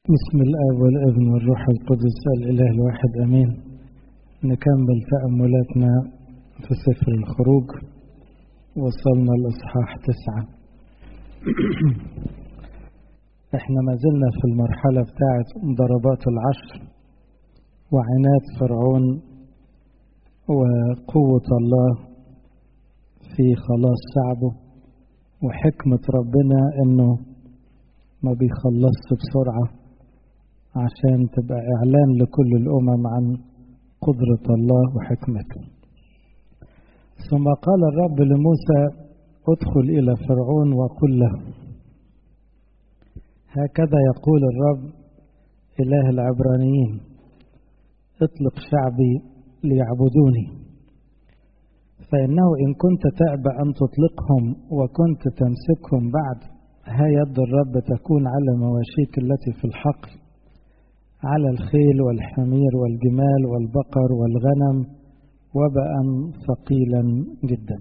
بسم الآب والابن والروح القدس الإله الواحد أمين نكمل تأملاتنا في سفر الخروج وصلنا الإصحاح تسعة احنا ما زلنا في المرحلة بتاعت ضربات العشر وعناد فرعون وقوة الله في خلاص شعبه وحكمة ربنا انه ما بيخلصش بسرعة عشان تبقى إعلان لكل الأمم عن قدرة الله وحكمته ثم قال الرب لموسى ادخل إلى فرعون وقل له هكذا يقول الرب إله العبرانيين اطلق شعبي ليعبدوني فإنه إن كنت تأبى أن تطلقهم وكنت تمسكهم بعد ها يد الرب تكون على مواشيك التي في الحقل على الخيل والحمير والجمال والبقر والغنم وباء ثقيلا جدا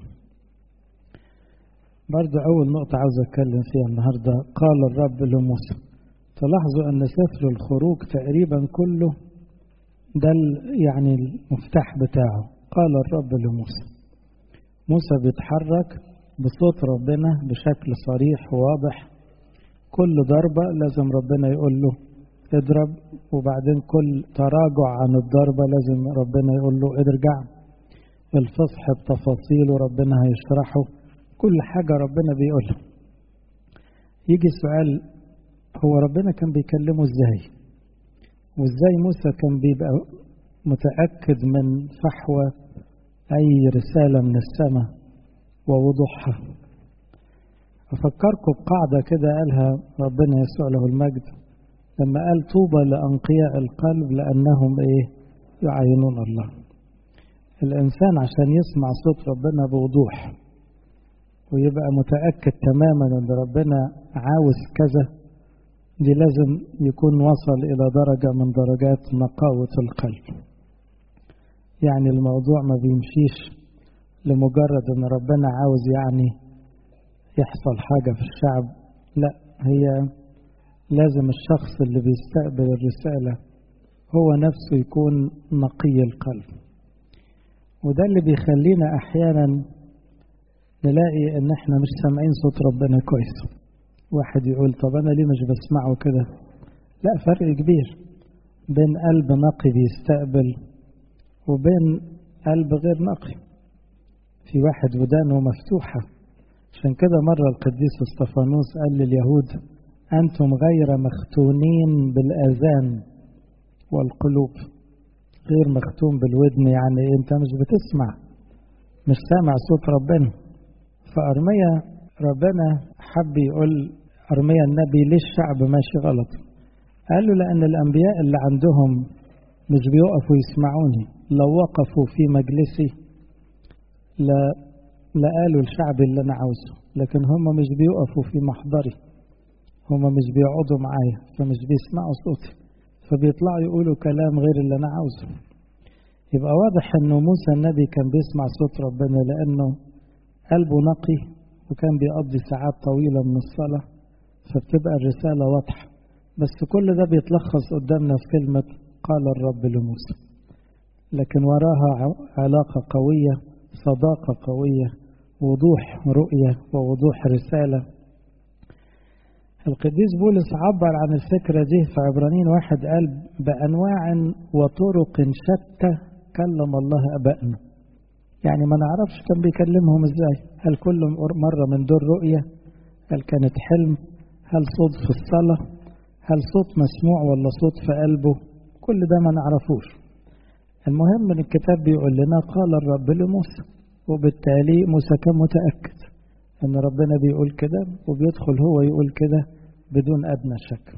برضو أول نقطة عاوز أتكلم فيها النهاردة قال الرب لموسى تلاحظوا أن سفر الخروج تقريبا كله ده يعني المفتاح بتاعه قال الرب لموسى موسى بيتحرك بصوت ربنا بشكل صريح وواضح كل ضربة لازم ربنا يقول له اضرب وبعدين كل تراجع عن الضربة لازم ربنا يقول له ارجع الفصح بتفاصيله ربنا هيشرحه كل حاجة ربنا بيقولها يجي سؤال هو ربنا كان بيكلمه ازاي وازاي موسى كان بيبقى متأكد من فحوى أي رسالة من السماء ووضوحها أفكركم بقاعدة كده قالها ربنا يسوع له المجد لما قال طوبى لأنقياء القلب لأنهم إيه يعينون الله الإنسان عشان يسمع صوت ربنا بوضوح ويبقى متأكد تماما أن ربنا عاوز كذا دي لازم يكون وصل إلى درجة من درجات نقاوة القلب يعني الموضوع ما بيمشيش لمجرد أن ربنا عاوز يعني يحصل حاجة في الشعب لا هي لازم الشخص اللي بيستقبل الرسالة هو نفسه يكون نقي القلب وده اللي بيخلينا أحيانا نلاقي إن إحنا مش سامعين صوت ربنا كويس واحد يقول طب أنا ليه مش بسمعه كده لا فرق كبير بين قلب نقي بيستقبل وبين قلب غير نقي في واحد ودانه مفتوحة عشان كده مرة القديس اسطفانوس قال لليهود أنتم غير مختونين بالآذان والقلوب غير مختوم بالودن يعني أنت مش بتسمع مش سامع صوت ربنا فأرميا ربنا حب يقول أرميا النبي ليه الشعب ماشي غلط قال له لأن الأنبياء اللي عندهم مش بيقفوا يسمعوني لو وقفوا في مجلسي لا لقالوا الشعب اللي أنا عاوزه لكن هم مش بيقفوا في محضري هم مش بيقعدوا معايا فمش بيسمعوا صوتي فبيطلعوا يقولوا كلام غير اللي أنا عاوزه يبقى واضح أنه موسى النبي كان بيسمع صوت ربنا لأنه قلبه نقي وكان بيقضي ساعات طويلة من الصلاة فبتبقى الرسالة واضحة بس كل ده بيتلخص قدامنا في كلمة قال الرب لموسى لكن وراها علاقة قوية صداقة قوية وضوح رؤية ووضوح رسالة القديس بولس عبر عن الفكرة دي في عبرانيين واحد قال بأنواع وطرق شتى كلم الله أبائنا يعني ما نعرفش كان بيكلمهم ازاي هل كل مرة من دور رؤية هل كانت حلم هل صوت في الصلاة هل صوت مسموع ولا صوت في قلبه كل ده ما نعرفوش المهم ان الكتاب بيقول لنا قال الرب لموسى وبالتالي موسى كان متأكد ان ربنا بيقول كده وبيدخل هو يقول كده بدون أدنى شك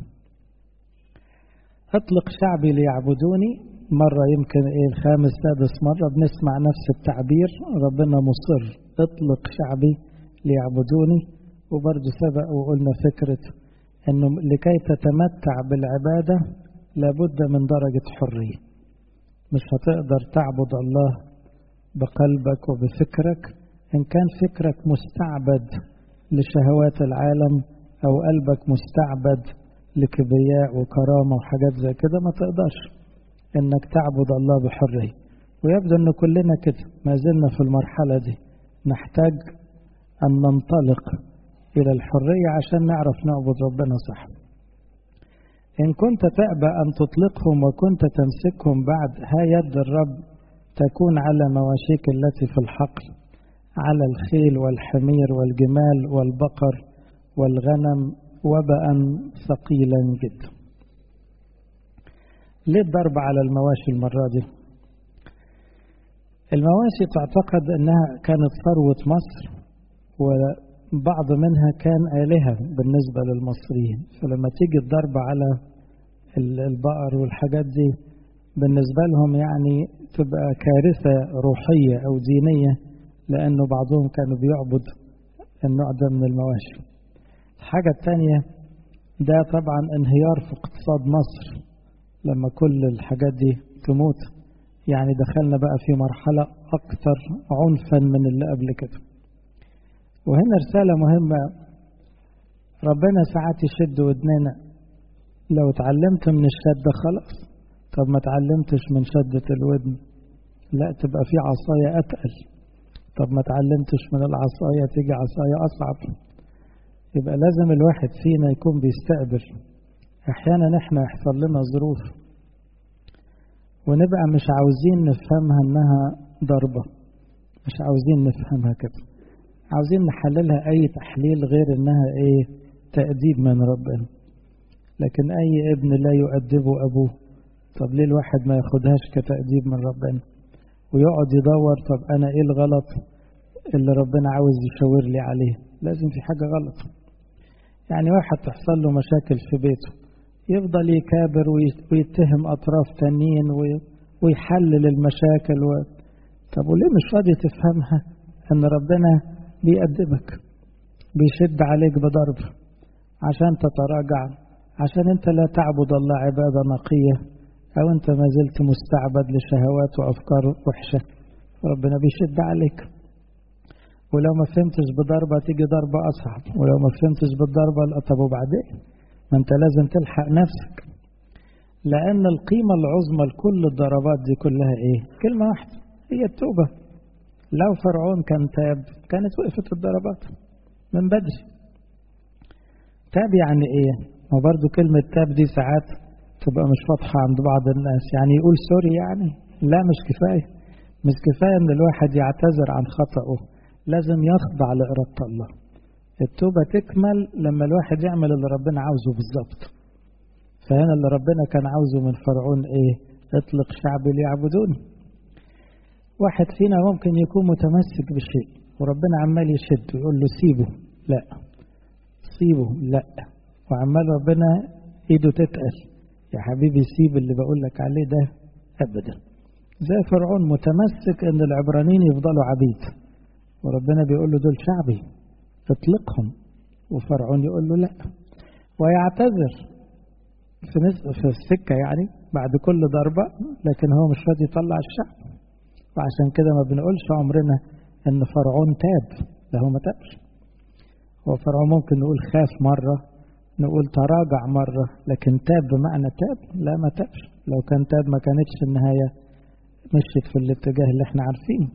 أطلق شعبي ليعبدوني مرة يمكن إيه الخامس سادس مرة بنسمع نفس التعبير ربنا مصر اطلق شعبي ليعبدوني وبرضه سبق وقلنا فكرة أنه لكي تتمتع بالعبادة لابد من درجة حرية مش هتقدر تعبد الله بقلبك وبفكرك إن كان فكرك مستعبد لشهوات العالم أو قلبك مستعبد لكبرياء وكرامة وحاجات زي كده ما تقدرش انك تعبد الله بحرية ويبدو ان كلنا كده ما زلنا في المرحلة دي نحتاج ان ننطلق الى الحرية عشان نعرف نعبد ربنا صح إن كنت تأبى أن تطلقهم وكنت تمسكهم بعد ها يد الرب تكون على مواشيك التي في الحقل على الخيل والحمير والجمال والبقر والغنم وبأ ثقيلا جدا ليه الضرب على المواشي المرة دي المواشي تعتقد أنها كانت ثروة مصر وبعض منها كان آلهة بالنسبة للمصريين فلما تيجي الضرب على البقر والحاجات دي بالنسبة لهم يعني تبقى كارثة روحية أو دينية لأنه بعضهم كانوا بيعبد النوع ده من المواشي الحاجة الثانية ده طبعا انهيار في اقتصاد مصر لما كل الحاجات دي تموت يعني دخلنا بقى في مرحلة أكثر عنفا من اللي قبل كده وهنا رسالة مهمة ربنا ساعات يشد ودننا لو اتعلمت من الشدة خلاص طب ما اتعلمتش من شدة الودن لا تبقى في عصاية أتقل طب ما اتعلمتش من العصاية تيجي عصاية أصعب يبقى لازم الواحد فينا يكون بيستقبل أحيانا احنا يحصل لنا ظروف ونبقى مش عاوزين نفهمها انها ضربة مش عاوزين نفهمها كده عاوزين نحللها اي تحليل غير انها ايه تأديب من ربنا لكن اي ابن لا يؤدبه ابوه طب ليه الواحد ما ياخدهاش كتأديب من ربنا ويقعد يدور طب انا ايه الغلط اللي ربنا عاوز يشاور لي عليه لازم في حاجة غلط يعني واحد تحصل له مشاكل في بيته يفضل يكابر ويتهم أطراف تانيين ويحلل المشاكل و... طب وليه مش راضي تفهمها أن ربنا بيأدبك بيشد عليك بضرب عشان تتراجع عشان أنت لا تعبد الله عبادة نقية أو أنت ما زلت مستعبد لشهوات وأفكار وحشة ربنا بيشد عليك ولو ما فهمتش بضربة تيجي ضربة أصعب ولو ما فهمتش بالضربة لا طب وبعدين ما أنت لازم تلحق نفسك لأن القيمة العظمى لكل الضربات دي كلها إيه؟ كلمة واحدة هي التوبة لو فرعون كان تاب كانت وقفت الضربات من بدري تاب يعني إيه؟ ما برضو كلمة تاب دي ساعات تبقى مش واضحة عند بعض الناس يعني يقول سوري يعني لا مش كفاية مش كفاية إن الواحد يعتذر عن خطأه لازم يخضع لإرادة الله التوبة تكمل لما الواحد يعمل اللي ربنا عاوزه بالظبط فهنا اللي ربنا كان عاوزه من فرعون ايه اطلق شعبي ليعبدوني واحد فينا ممكن يكون متمسك بشيء وربنا عمال يشد ويقول له سيبه لا سيبه لا وعمال ربنا ايده تتقل يا حبيبي سيب اللي بقول لك عليه ده ابدا زي فرعون متمسك ان العبرانيين يفضلوا عبيد وربنا بيقول له دول شعبي اطلقهم وفرعون يقول له لا ويعتذر في في السكه يعني بعد كل ضربه لكن هو مش راضي يطلع الشعب وعشان كده ما بنقولش عمرنا ان فرعون تاب ده هو ما تابش هو فرعون ممكن نقول خاف مره نقول تراجع مره لكن تاب بمعنى تاب لا ما تابش لو كان تاب ما كانتش النهايه مشيت في الاتجاه اللي احنا عارفينه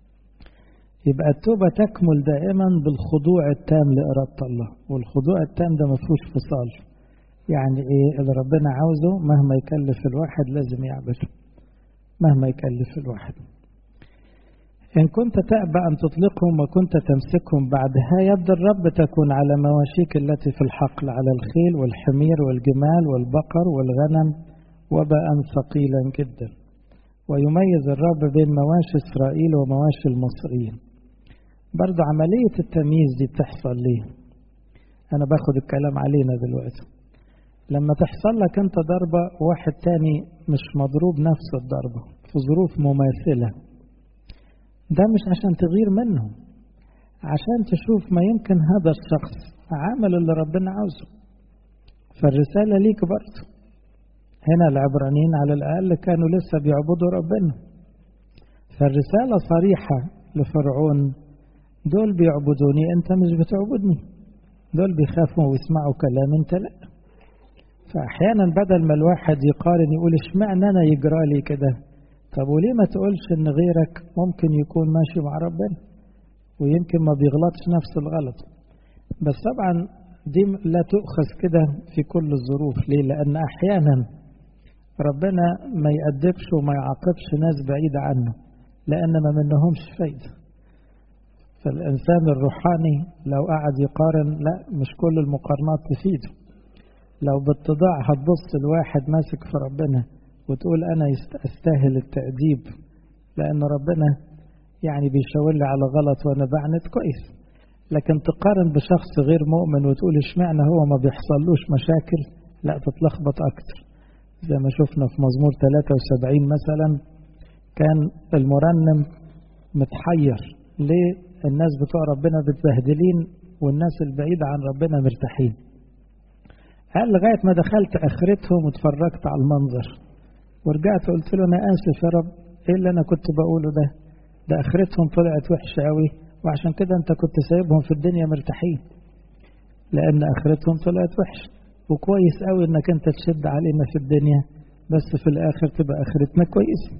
يبقى التوبة تكمل دائما بالخضوع التام لإرادة الله والخضوع التام ده ما فيهوش فصال يعني ايه اللي ربنا عاوزه مهما يكلف الواحد لازم يعمله مهما يكلف الواحد إن كنت تأبى أن تطلقهم وكنت تمسكهم بعدها يد الرب تكون على مواشيك التي في الحقل على الخيل والحمير والجمال والبقر والغنم وباء ثقيلا جدا ويميز الرب بين مواشي إسرائيل ومواشي المصريين برضو عملية التمييز دي بتحصل ليه أنا باخد الكلام علينا دلوقتي لما تحصل لك أنت ضربة واحد تاني مش مضروب نفس الضربة في ظروف مماثلة ده مش عشان تغير منه عشان تشوف ما يمكن هذا الشخص عامل اللي ربنا عاوزه فالرسالة ليك برضه هنا العبرانيين على الأقل كانوا لسه بيعبدوا ربنا فالرسالة صريحة لفرعون دول بيعبدوني أنت مش بتعبدني دول بيخافوا ويسمعوا كلام أنت لا فأحيانا بدل ما الواحد يقارن يقول اشمعنى أنا يجرى لي كده طب وليه ما تقولش إن غيرك ممكن يكون ماشي مع ربنا ويمكن ما بيغلطش نفس الغلط بس طبعا دي لا تؤخذ كده في كل الظروف ليه لأن أحيانا ربنا ما يأدبش وما يعاقبش ناس بعيدة عنه لأن ما منهمش فايدة فالإنسان الروحاني لو قعد يقارن لا مش كل المقارنات تفيده لو باتضاع هتبص لواحد ماسك في ربنا وتقول أنا أستاهل التأديب لأن ربنا يعني بيشاور لي على غلط وأنا بعند كويس لكن تقارن بشخص غير مؤمن وتقول اشمعنى هو ما بيحصلوش مشاكل لا تتلخبط أكتر زي ما شفنا في مزمور 73 مثلا كان المرنم متحير ليه الناس بتوع ربنا متبهدلين والناس البعيدة عن ربنا مرتاحين قال لغاية ما دخلت آخرتهم واتفرجت على المنظر ورجعت قلت له أنا آسف يا رب إيه اللي أنا كنت بقوله ده ده آخرتهم طلعت وحشة قوي وعشان كده أنت كنت سايبهم في الدنيا مرتاحين لأن آخرتهم طلعت وحشة وكويس قوي إنك أنت تشد علينا في الدنيا بس في الآخر تبقى آخرتنا كويسة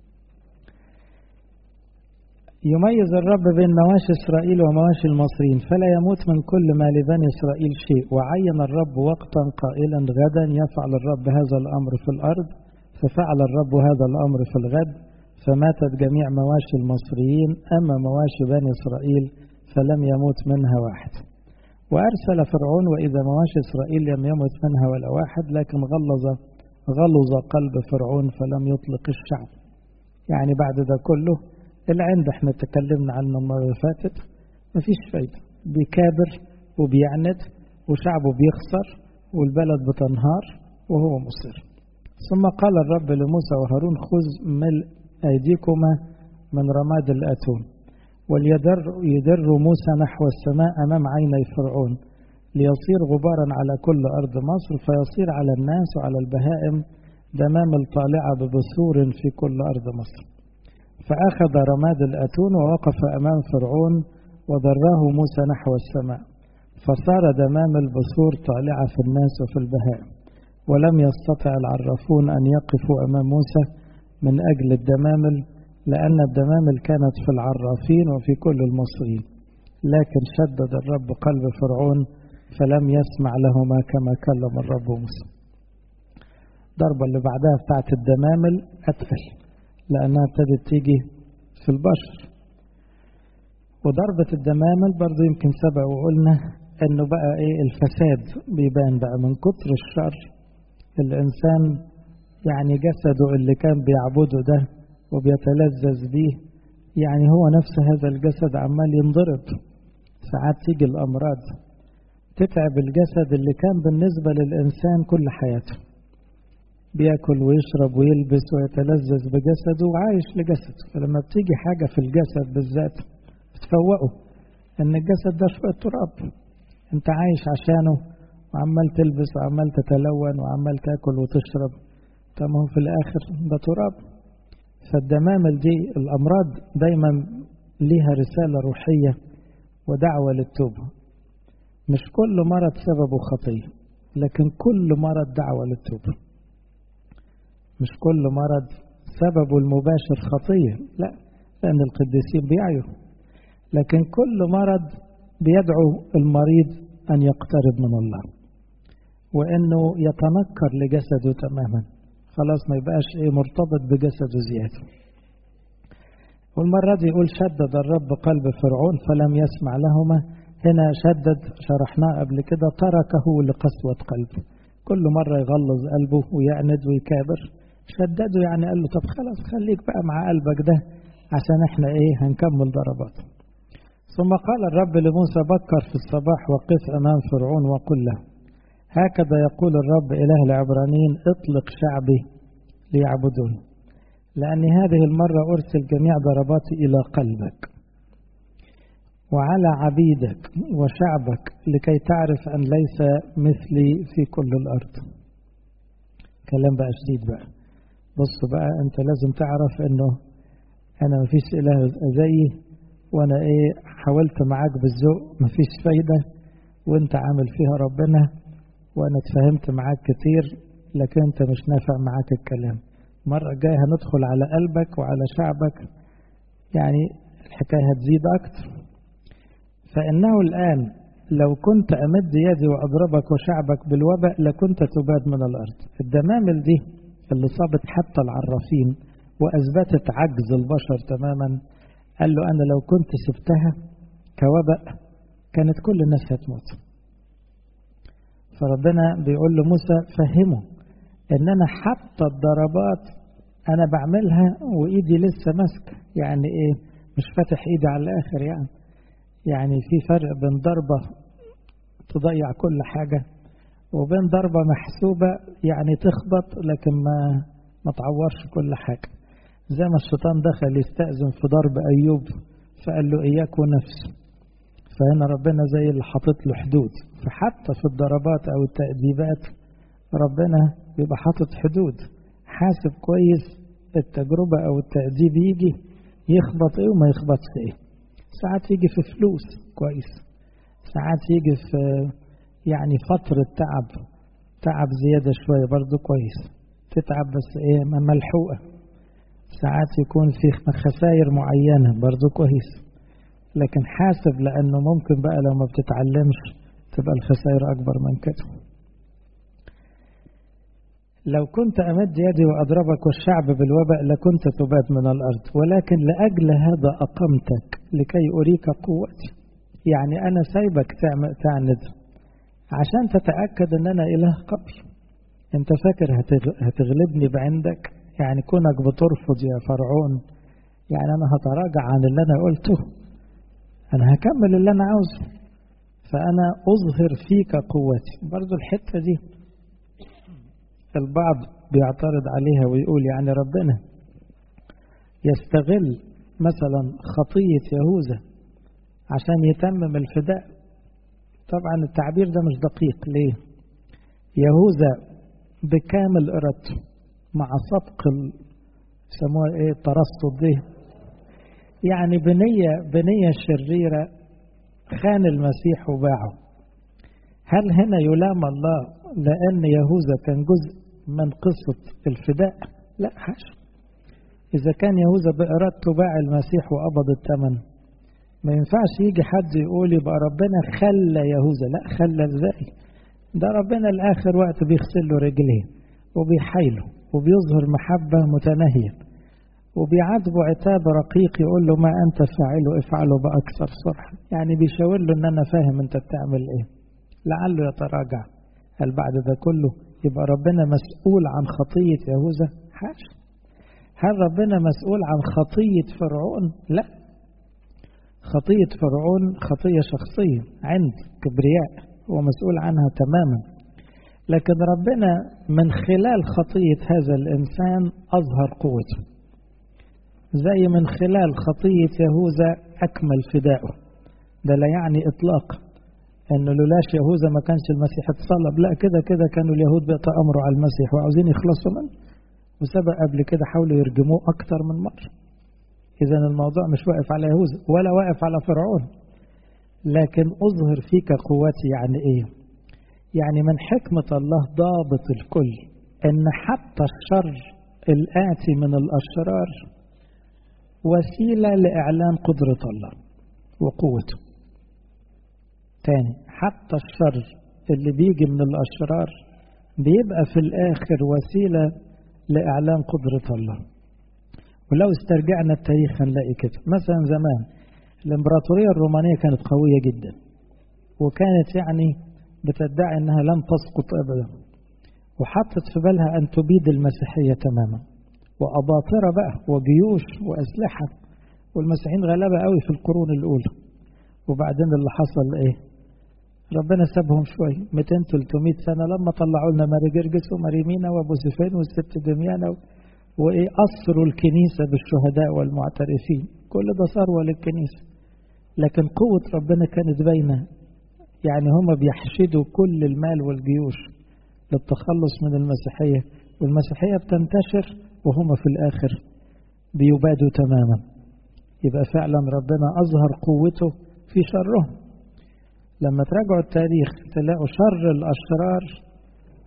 يميز الرب بين مواشي إسرائيل ومواشي المصريين فلا يموت من كل ما لبني إسرائيل شيء وعين الرب وقتا قائلا غدا يفعل الرب هذا الأمر في الأرض ففعل الرب هذا الأمر في الغد فماتت جميع مواشي المصريين أما مواشي بني إسرائيل فلم يموت منها واحد وأرسل فرعون وإذا مواشي إسرائيل لم يمت منها ولا واحد لكن غلظ غلظ قلب فرعون فلم يطلق الشعب يعني بعد ده كله العند احنا تكلمنا عنه المرة اللي فاتت مفيش فايدة بيكابر وبيعند وشعبه بيخسر والبلد بتنهار وهو مصر ثم قال الرب لموسى وهارون خذ ملء أيديكما من رماد الأتون وليدر يدر موسى نحو السماء أمام عيني فرعون ليصير غبارا على كل أرض مصر فيصير على الناس وعلى البهائم دمام الطالعة ببثور في كل أرض مصر فأخذ رماد الأتون ووقف أمام فرعون وضراه موسى نحو السماء فصار دمام البثور طالعة في الناس وفي البهائم ولم يستطع العرافون أن يقفوا أمام موسى من أجل الدمامل لأن الدمامل كانت في العرافين وفي كل المصريين لكن شدد الرب قلب فرعون فلم يسمع لهما كما كلم الرب موسى ضربة اللي بعدها بتاعت الدمامل أتقل لأنها ابتدت تيجي في البشر وضربة الدمامل برضه يمكن سبق وقلنا انه بقى ايه الفساد بيبان بقى من كتر الشر الانسان يعني جسده اللي كان بيعبده ده وبيتلذذ بيه يعني هو نفس هذا الجسد عمال ينضرب ساعات تيجي الامراض تتعب الجسد اللي كان بالنسبة للإنسان كل حياته بياكل ويشرب ويلبس ويتلذذ بجسده وعايش لجسده فلما بتيجي حاجة في الجسد بالذات بتفوقه ان الجسد ده شوية تراب انت عايش عشانه وعمال تلبس وعمال تتلون وعمال تاكل وتشرب طب هو في الاخر ده تراب فالدمامل دي الامراض دايما ليها رسالة روحية ودعوة للتوبة مش كل مرض سببه خطية لكن كل مرض دعوة للتوبة مش كل مرض سببه المباشر خطية لا لأن القديسين بيعيوا لكن كل مرض بيدعو المريض أن يقترب من الله وأنه يتنكر لجسده تماما خلاص ما يبقاش إيه مرتبط بجسده زيادة والمرة دي يقول شدد الرب قلب فرعون فلم يسمع لهما هنا شدد شرحناه قبل كده تركه لقسوة قلبه كل مرة يغلظ قلبه ويعند ويكابر شدده يعني قال له طب خلاص خليك بقى مع قلبك ده عشان احنا ايه هنكمل ضربات ثم قال الرب لموسى بكر في الصباح وقف امام فرعون وقل له هكذا يقول الرب اله العبرانيين اطلق شعبي ليعبدون لاني هذه المره ارسل جميع ضرباتي الى قلبك وعلى عبيدك وشعبك لكي تعرف ان ليس مثلي في كل الارض كلام بقى شديد بقى بص بقى انت لازم تعرف انه انا مفيش اله زيي وانا ايه حاولت معاك بالذوق مفيش فايدة وانت عامل فيها ربنا وأنا اتفاهمت معاك كتير لكن أنت مش نافع معاك الكلام مرة جاية هندخل على قلبك وعلى شعبك يعني الحكاية هتزيد أكتر فإنه الآن لو كنت أمد يدي وأضربك وشعبك بالوباء لكنت تباد من الأرض الدمامل دي اللي صابت حتى العرافين وأثبتت عجز البشر تماما قال له أنا لو كنت سبتها كوباء كانت كل الناس هتموت فربنا بيقول لموسى فهمه ان انا حتى الضربات انا بعملها وايدي لسه ماسكه يعني ايه مش فاتح ايدي على الاخر يعني يعني في فرق بين ضربه تضيع كل حاجه وبين ضربه محسوبه يعني تخبط لكن ما ما تعورش كل حاجه زي ما الشيطان دخل يستأذن في ضرب ايوب فقال له اياك ونفسه فهنا ربنا زي اللي حاطط له حدود فحتى في الضربات او التأديبات ربنا بيبقى حاطط حدود حاسب كويس التجربة او التأديب يجي يخبط ايه وما يخبطش ايه ساعات يجي في فلوس كويس ساعات يجي في يعني فترة تعب تعب زيادة شوية برضو كويس تتعب بس ايه ملحوقة ساعات يكون في خسائر معينة برضو كويس لكن حاسب لأنه ممكن بقى لو ما بتتعلمش تبقى الخسائر أكبر من كده لو كنت أمد يدي وأضربك والشعب بالوباء لكنت تباد من الأرض ولكن لأجل هذا أقمتك لكي أريك قوتي يعني أنا سايبك تعند عشان تتأكد أن أنا إله قبل أنت فاكر هتغلبني بعندك يعني كونك بترفض يا فرعون يعني أنا هتراجع عن اللي أنا قلته أنا هكمل اللي أنا عاوزه فأنا أظهر فيك قوتي برضو الحتة دي البعض بيعترض عليها ويقول يعني ربنا يستغل مثلا خطية يهوذا عشان يتمم الفداء طبعا التعبير ده مش دقيق ليه يهوذا بكامل إرادته مع سبق يسموها ايه الترصد دي يعني بنية بنية شريرة خان المسيح وباعه هل هنا يلام الله لأن يهوذا كان جزء من قصة الفداء لا حاشا إذا كان يهوذا بإرادته باع المسيح وقبض الثمن ما ينفعش يجي حد يقول يبقى ربنا خلى يهوذا لا خلى ازاي ده ربنا الآخر وقت بيغسل له رجليه وبيحايله وبيظهر محبة متناهية وبيعاتبه عتاب رقيق يقول له ما أنت فاعله افعله بأكثر صرح يعني بيشاور له إن أنا فاهم أنت بتعمل إيه لعله يتراجع هل بعد ده كله يبقى ربنا مسؤول عن خطية يهوذا حاشا هل ربنا مسؤول عن خطية فرعون لا خطية فرعون خطية شخصية عند كبرياء هو مسؤول عنها تماما لكن ربنا من خلال خطية هذا الإنسان أظهر قوته زي من خلال خطية يهوذا أكمل فدائه ده لا يعني إطلاق أنه لولاش يهوذا ما كانش المسيح اتصلب لا كده كده كانوا اليهود بيتأمروا على المسيح وعاوزين يخلصوا منه وسبق قبل كده حاولوا يرجموه أكتر من مرة إذا الموضوع مش واقف على يهوذا ولا واقف على فرعون لكن أظهر فيك قوتي يعني إيه يعني من حكمة الله ضابط الكل أن حتى الشر الآتي من الأشرار وسيلة لإعلان قدرة الله وقوته تاني حتى الشر اللي بيجي من الأشرار بيبقى في الآخر وسيلة لإعلان قدرة الله ولو استرجعنا التاريخ هنلاقي كده مثلا زمان الإمبراطورية الرومانية كانت قوية جدا وكانت يعني بتدعي أنها لن تسقط أبدا وحطت في بالها أن تبيد المسيحية تماما وأباطرة بقى وجيوش وأسلحة والمسيحيين غلبة قوي في القرون الأولى وبعدين اللي حصل إيه ربنا سابهم شوية 200 300 سنة لما طلعوا لنا ماري جرجس وماري مينا وأبو سفين والست دميانة وإيه أسروا الكنيسة بالشهداء والمعترفين كل ده ثروة للكنيسة لكن قوة ربنا كانت باينة يعني هم بيحشدوا كل المال والجيوش للتخلص من المسيحية والمسيحية بتنتشر وهم في الآخر بيبادوا تماما يبقى فعلا ربنا أظهر قوته في شرهم لما تراجعوا التاريخ تلاقوا شر الأشرار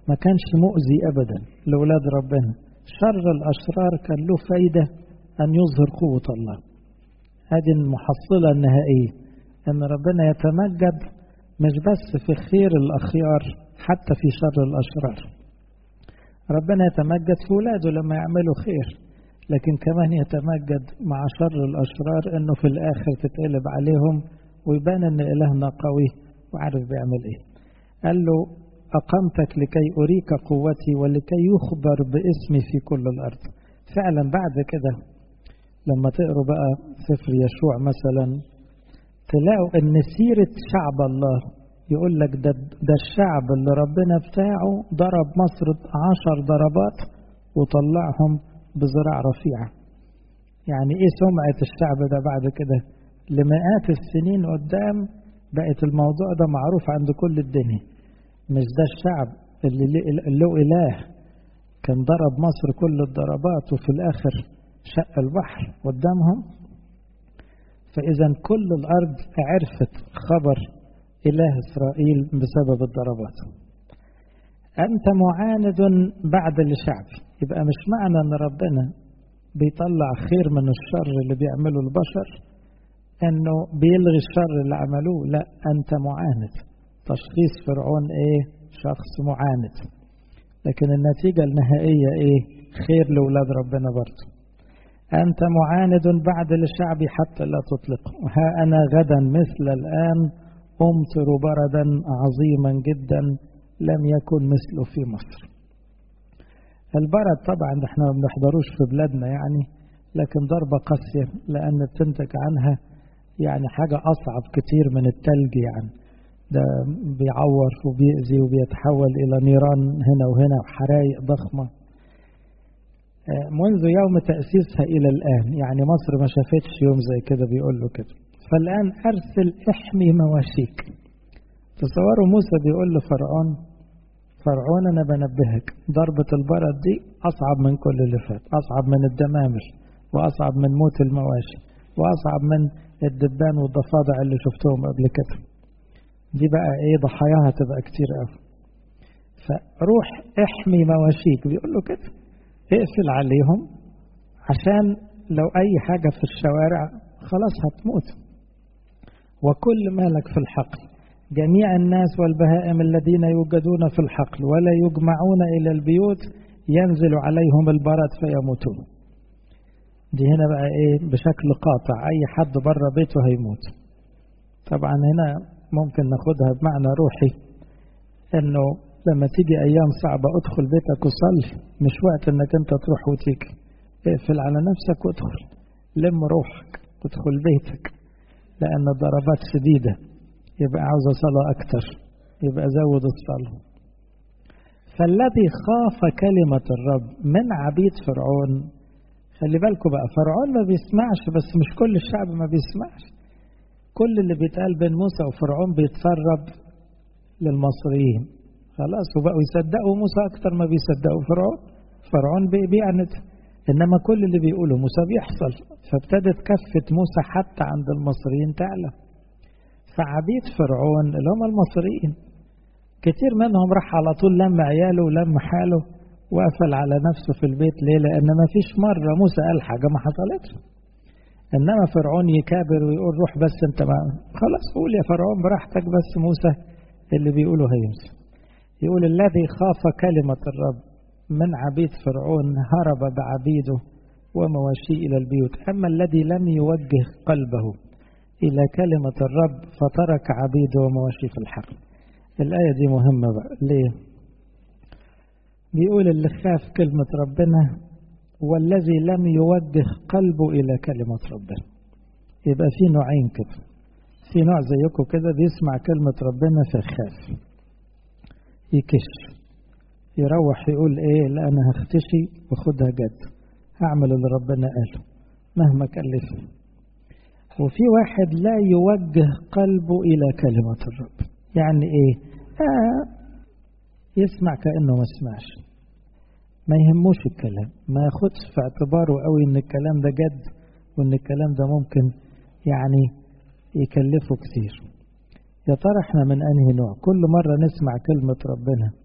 ما كانش مؤذي أبدا لأولاد ربنا شر الأشرار كان له فايدة أن يظهر قوة الله هذه المحصلة النهائية أن ربنا يتمجد مش بس في خير الأخيار حتى في شر الأشرار ربنا يتمجد في ولاده لما يعملوا خير لكن كمان يتمجد مع شر الأشرار أنه في الآخر تتقلب عليهم ويبان أن إلهنا قوي وعارف بيعمل إيه قال له أقمتك لكي أريك قوتي ولكي يخبر باسمي في كل الأرض فعلا بعد كده لما تقروا بقى سفر يشوع مثلا تلاقوا ان سيرة شعب الله يقول لك ده, ده الشعب اللي ربنا بتاعه ضرب مصر عشر ضربات وطلعهم بذراع رفيعة يعني ايه سمعة الشعب ده بعد كده لمئات السنين قدام بقت الموضوع ده معروف عند كل الدنيا مش ده الشعب اللي له إله كان ضرب مصر كل الضربات وفي الآخر شق البحر قدامهم فإذا كل الأرض عرفت خبر إله إسرائيل بسبب الضربات أنت معاند بعد الشعب يبقى مش معنى أن ربنا بيطلع خير من الشر اللي بيعمله البشر أنه بيلغي الشر اللي عملوه لا أنت معاند تشخيص فرعون إيه شخص معاند لكن النتيجة النهائية إيه خير لأولاد ربنا برضه أنت معاند بعد للشعب حتى لا تطلق ها أنا غدا مثل الآن أمطر بردا عظيما جدا لم يكن مثله في مصر البرد طبعا احنا ما بنحضروش في بلادنا يعني لكن ضربة قاسية لأن بتنتج عنها يعني حاجة أصعب كتير من التلج يعني ده بيعور وبيأذي وبيتحول إلى نيران هنا وهنا وحرايق ضخمة منذ يوم تأسيسها إلى الآن يعني مصر ما شافتش يوم زي كده بيقول له كده فالآن أرسل احمي مواشيك تصوروا موسى بيقول لفرعون فرعون أنا بنبهك ضربة البرد دي أصعب من كل اللي فات أصعب من الدمامل وأصعب من موت المواشي وأصعب من الدبان والضفادع اللي شفتهم قبل كده دي بقى ايه ضحاياها تبقى كتير قوي فروح احمي مواشيك بيقول له كده اقفل عليهم عشان لو اي حاجة في الشوارع خلاص هتموت وكل مالك في الحقل جميع الناس والبهائم الذين يوجدون في الحقل ولا يجمعون إلى البيوت ينزل عليهم البرد فيموتون دي هنا بقى ايه بشكل قاطع اي حد بره بيته هيموت طبعا هنا ممكن ناخدها بمعنى روحي انه لما تيجي ايام صعبة ادخل بيتك وصلي مش وقت انك انت تروح وتيجي اقفل على نفسك وادخل لم روحك وادخل بيتك لان الضربات شديدة يبقى عاوزة صلاة اكتر يبقى زود الصلاة فالذي خاف كلمة الرب من عبيد فرعون خلي بالكم بقى فرعون ما بيسمعش بس مش كل الشعب ما بيسمعش كل اللي بيتقال بين موسى وفرعون بيتسرب للمصريين خلاص وبقوا يصدقوا موسى اكتر ما بيصدقوا فرعون فرعون بيعند انما كل اللي بيقوله موسى بيحصل فابتدت كفة موسى حتى عند المصريين تعلى فعبيد فرعون اللي هم المصريين كتير منهم راح على طول لم عياله ولم حاله وقفل على نفسه في البيت ليه لان ما فيش مرة موسى قال حاجة ما حصلتش انما فرعون يكابر ويقول روح بس انت ما خلاص قول يا فرعون براحتك بس موسى اللي بيقوله هيمسك يقول الذي خاف كلمة الرب من عبيد فرعون هرب بعبيده ومواشيه إلى البيوت أما الذي لم يوجه قلبه إلى كلمة الرب فترك عبيده ومواشيه في الحقل الآية دي مهمة بقى ليه بيقول اللي خاف كلمة ربنا والذي لم يوجه قلبه إلى كلمة ربنا يبقى في نوعين كده في نوع زيكم كده بيسمع كلمة ربنا فخاف يكش يروح يقول ايه لا انا هختشي واخدها جد هعمل اللي ربنا قاله مهما كلفني وفي واحد لا يوجه قلبه الى كلمة الرب يعني ايه آه يسمع كأنه ما سمعش ما يهموش الكلام ما ياخدش في اعتباره قوي ان الكلام ده جد وان الكلام ده ممكن يعني يكلفه كتير يا ترى احنا من انهي نوع كل مرة نسمع كلمة ربنا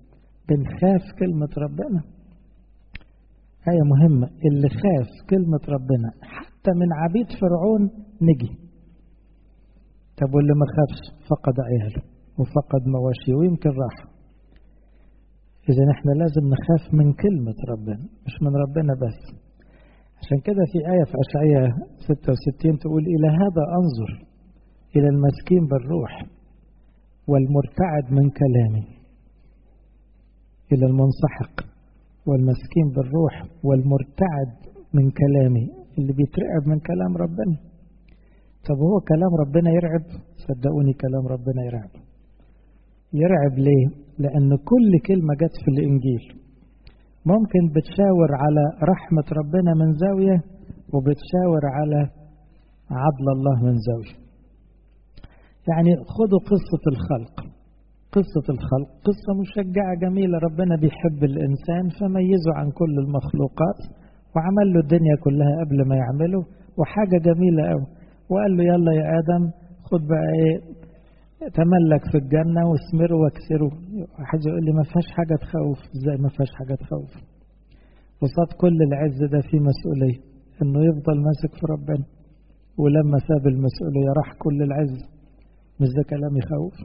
بنخاف كلمة ربنا آية مهمة اللي خاف كلمة ربنا حتى من عبيد فرعون نجي طب واللي ما خافش فقد عياله وفقد مواشيه ويمكن راح إذا احنا لازم نخاف من كلمة ربنا مش من ربنا بس عشان كده في آية في أشعية 66 تقول إلى هذا أنظر إلى المسكين بالروح والمرتعد من كلامي إلى المنسحق والمسكين بالروح والمرتعد من كلامي اللي بيترعب من كلام ربنا طب هو كلام ربنا يرعب صدقوني كلام ربنا يرعب يرعب ليه لأن كل كلمة جت في الإنجيل ممكن بتشاور على رحمة ربنا من زاوية وبتشاور على عدل الله من زاوية يعني خدوا قصة الخلق قصة الخلق قصة مشجعة جميلة ربنا بيحب الإنسان فميزه عن كل المخلوقات وعمل له الدنيا كلها قبل ما يعمله وحاجة جميلة قوي وقال له يلا يا آدم خد بقى إيه تملك في الجنة واثمره واكسره واحد يقول لي ما فيهاش حاجة تخوف ازاي ما فيهاش حاجة تخوف وصاد كل العز ده في مسؤولية انه يفضل ماسك في ربنا ولما ساب المسؤولية راح كل العز مش ده كلام يخوف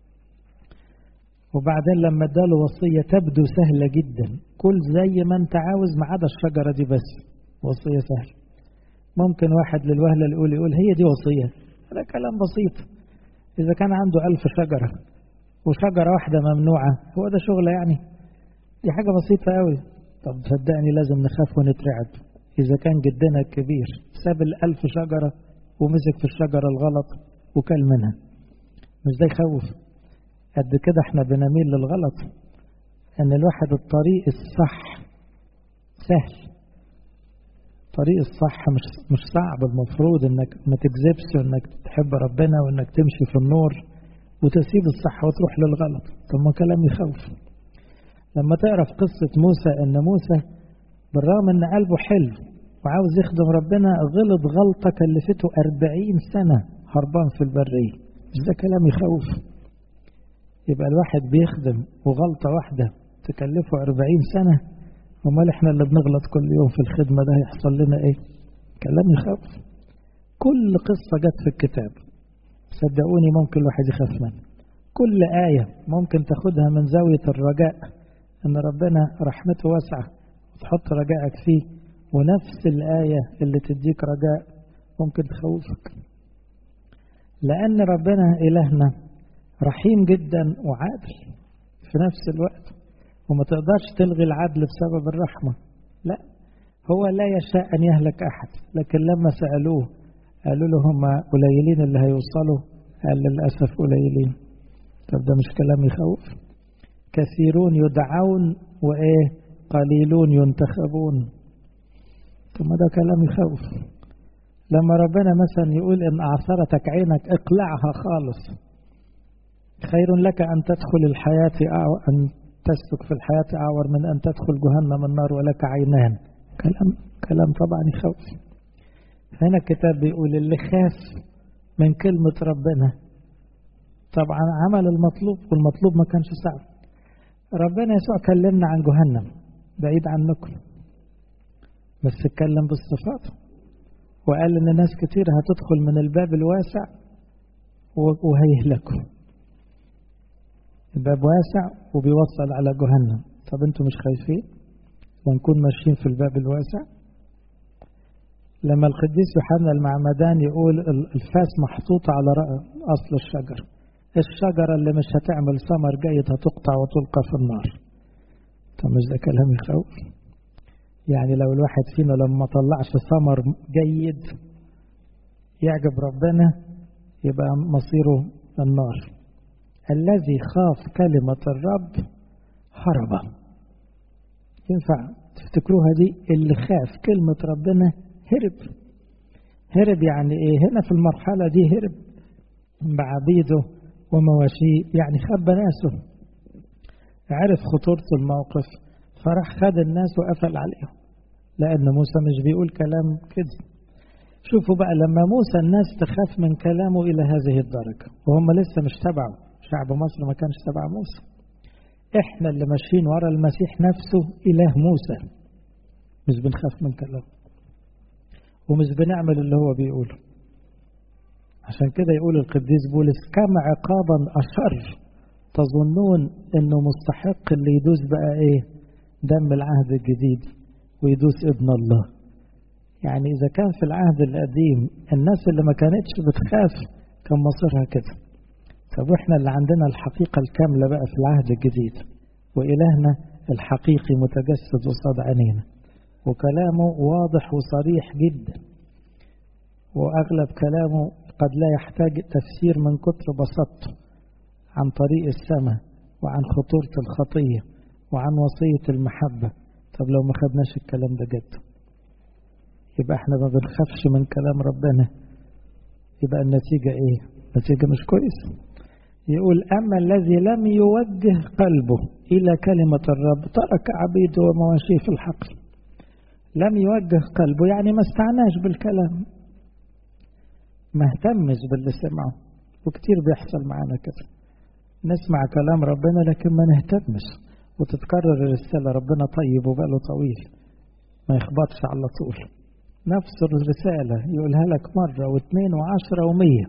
وبعدين لما اداله وصية تبدو سهلة جدا كل زي ما انت عاوز ما عدا الشجرة دي بس وصية سهلة ممكن واحد للوهلة يقول يقول هي دي وصية هذا كلام بسيط إذا كان عنده ألف شجرة وشجرة واحدة ممنوعة هو ده شغل يعني دي حاجة بسيطة قوي طب صدقني لازم نخاف ونترعب إذا كان جدنا الكبير ساب الألف شجرة ومسك في الشجرة الغلط وكل منها مش ده يخوف قد كده احنا بنميل للغلط ان الواحد الطريق الصح سهل الطريق الصح مش مش صعب المفروض انك ما تكذبش وانك تحب ربنا وانك تمشي في النور وتسيب الصح وتروح للغلط طب ما كلام يخوف لما تعرف قصة موسى ان موسى بالرغم ان قلبه حلو وعاوز يخدم ربنا غلط غلطة كلفته أربعين سنة هربان في البرية مش ده كلام يخوف يبقى الواحد بيخدم وغلطة واحدة تكلفه أربعين سنة امال احنا اللي بنغلط كل يوم في الخدمة ده هيحصل لنا ايه كلام يخوف كل قصة جت في الكتاب صدقوني ممكن الواحد يخاف منها كل آية ممكن تاخدها من زاوية الرجاء ان ربنا رحمته واسعة وتحط رجائك فيه ونفس الآية اللي تديك رجاء ممكن تخوفك لأن ربنا إلهنا رحيم جدا وعادل في نفس الوقت وما تقدرش تلغي العدل بسبب الرحمة لا هو لا يشاء أن يهلك أحد لكن لما سألوه قالوا له هم قليلين اللي هيوصلوا قال للأسف قليلين طب ده مش كلام يخوف كثيرون يدعون وإيه قليلون ينتخبون طب ما ده كلام يخوف لما ربنا مثلا يقول إن أعثرتك عينك اقلعها خالص خير لك أن تدخل الحياة أو أن تسلك في الحياة أعور من أن تدخل جهنم النار ولك عينان كلام كلام طبعا يخوف هنا الكتاب بيقول اللي خاف من كلمة ربنا طبعا عمل المطلوب والمطلوب ما كانش صعب ربنا يسوع كلمنا عن جهنم بعيد عنكم بس اتكلم بالصفات وقال ان ناس كتير هتدخل من الباب الواسع وهيهلكوا الباب واسع وبيوصل على جهنم طب انتوا مش خايفين ونكون ماشيين في الباب الواسع لما القديس يوحنا المعمدان يقول الفاس محطوطة على أصل الشجر الشجرة اللي مش هتعمل ثمر جيد هتقطع وتلقى في النار طب مش ده كلام يخوف يعني لو الواحد فينا لما طلعش ثمر جيد يعجب ربنا يبقى مصيره النار الذي خاف كلمة الرب هرب ينفع تفتكروها دي اللي خاف كلمة ربنا هرب هرب يعني ايه هنا في المرحلة دي هرب بعبيده ومواشيه يعني خب ناسه عرف خطورة الموقف فراح خد الناس وقفل عليهم لأن موسى مش بيقول كلام كده شوفوا بقى لما موسى الناس تخاف من كلامه إلى هذه الدرجة وهم لسه مش تبعه شعب مصر ما كانش تبع موسى احنا اللي ماشيين ورا المسيح نفسه إله موسى مش بنخاف من كلامه ومش بنعمل اللي هو بيقوله عشان كده يقول القديس بولس كم عقابا أشر تظنون انه مستحق اللي يدوس بقى ايه دم العهد الجديد ويدوس ابن الله يعني اذا كان في العهد القديم الناس اللي ما كانتش بتخاف كان مصيرها كده طب واحنا اللي عندنا الحقيقة الكاملة بقى في العهد الجديد وإلهنا الحقيقي متجسد قصاد عينينا وكلامه واضح وصريح جدا وأغلب كلامه قد لا يحتاج تفسير من كتر بساطته عن طريق السماء وعن خطورة الخطية وعن وصية المحبة طب لو ما خدناش الكلام ده جد يبقى احنا ما بنخافش من كلام ربنا يبقى النتيجة ايه النتيجة مش كويسة يقول أما الذي لم يوجه قلبه إلى كلمة الرب ترك عبيده ومواشيه في الحقل لم يوجه قلبه يعني ما استعناش بالكلام ما اهتمش باللي سمعه وكتير بيحصل معانا كده نسمع كلام ربنا لكن ما نهتمش وتتكرر الرسالة ربنا طيب وبقاله طويل ما يخبطش على طول نفس الرسالة يقولها لك مرة واثنين وعشرة ومية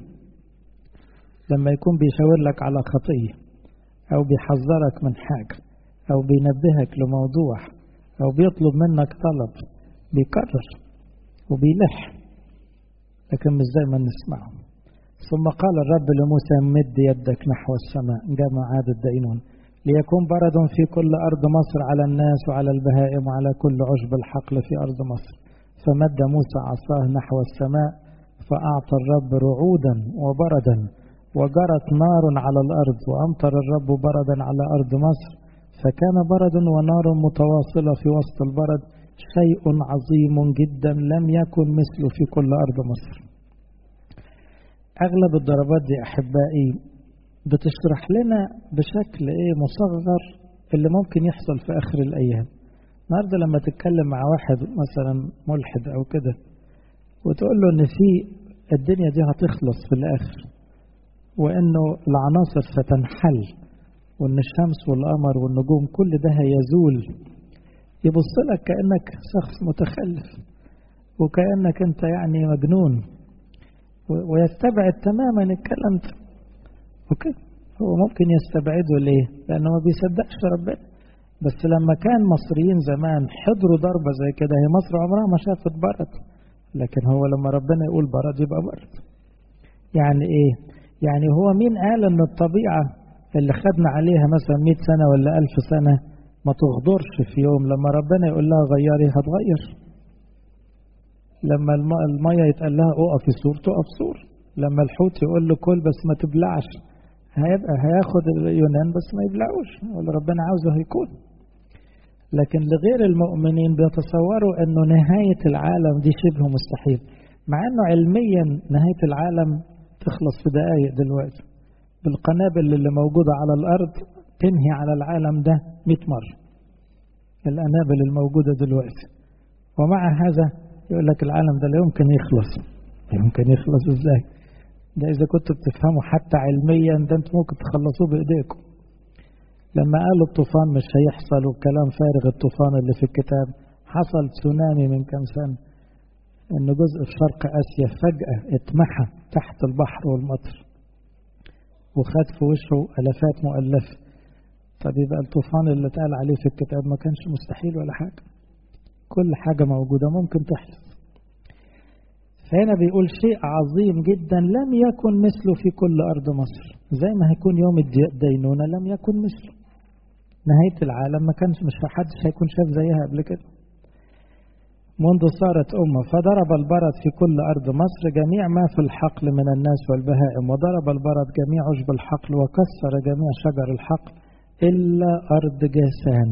لما يكون بيشاور لك على خطية أو بيحذرك من حاجة أو بينبهك لموضوع أو بيطلب منك طلب بيكرر وبيلح لكن مش زي ما نسمعه ثم قال الرب لموسى مد يدك نحو السماء جمع عاد الدائمون ليكون برد في كل أرض مصر على الناس وعلى البهائم وعلى كل عشب الحقل في أرض مصر فمد موسى عصاه نحو السماء فأعطى الرب رعودا وبردا وجرت نار على الأرض وأمطر الرب بردا على أرض مصر فكان برد ونار متواصلة في وسط البرد شيء عظيم جدا لم يكن مثله في كل أرض مصر أغلب الضربات دي أحبائي بتشرح لنا بشكل إيه مصغر اللي ممكن يحصل في آخر الأيام النهاردة لما تتكلم مع واحد مثلا ملحد أو كده وتقول له إن في الدنيا دي هتخلص في الآخر وإنه العناصر ستنحل وإن الشمس والقمر والنجوم كل ده هيزول يبص لك كأنك شخص متخلف وكأنك أنت يعني مجنون ويستبعد تماما الكلام ده اوكي هو ممكن يستبعده ليه لانه ما بيصدقش ربنا بس لما كان مصريين زمان حضروا ضربه زي كده هي مصر عمرها ما شافت برد لكن هو لما ربنا يقول برد يبقى برد يعني ايه يعني هو مين قال ان الطبيعه اللي خدنا عليها مثلا 100 سنه ولا 1000 سنه ما تغدرش في يوم لما ربنا يقول لها غيري هتغير لما المية يتقال لها اقفي سور تقف سور لما الحوت يقول له كل بس ما تبلعش هيبقى هياخد اليونان بس ما يبلعوش واللي ربنا عاوزه هيكون لكن لغير المؤمنين بيتصوروا انه نهاية العالم دي شبه مستحيل مع انه علميا نهاية العالم تخلص في دقايق دلوقتي بالقنابل اللي موجودة على الارض تنهي على العالم ده 100 مرة القنابل الموجودة دلوقتي ومع هذا يقول لك العالم ده لا يمكن يخلص يمكن يخلص ازاي ده اذا كنتوا بتفهموا حتى علميا ده انتوا ممكن تخلصوه بايديكم لما قالوا الطوفان مش هيحصل وكلام فارغ الطوفان اللي في الكتاب حصل تسونامي من كام سنة ان جزء في شرق اسيا فجأة اتمحى تحت البحر والمطر وخد في وشه الافات مؤلفة طب يبقى الطوفان اللي اتقال عليه في الكتاب ما كانش مستحيل ولا حاجة كل حاجة موجودة ممكن تحدث فهنا بيقول شيء عظيم جدا لم يكن مثله في كل أرض مصر زي ما هيكون يوم الدينونة لم يكن مثله نهاية العالم ما كانش مش حدش هيكون شاف زيها قبل كده منذ صارت أمة فضرب البرد في كل أرض مصر جميع ما في الحقل من الناس والبهائم وضرب البرد جميع عشب الحقل وكسر جميع شجر الحقل إلا أرض جاسان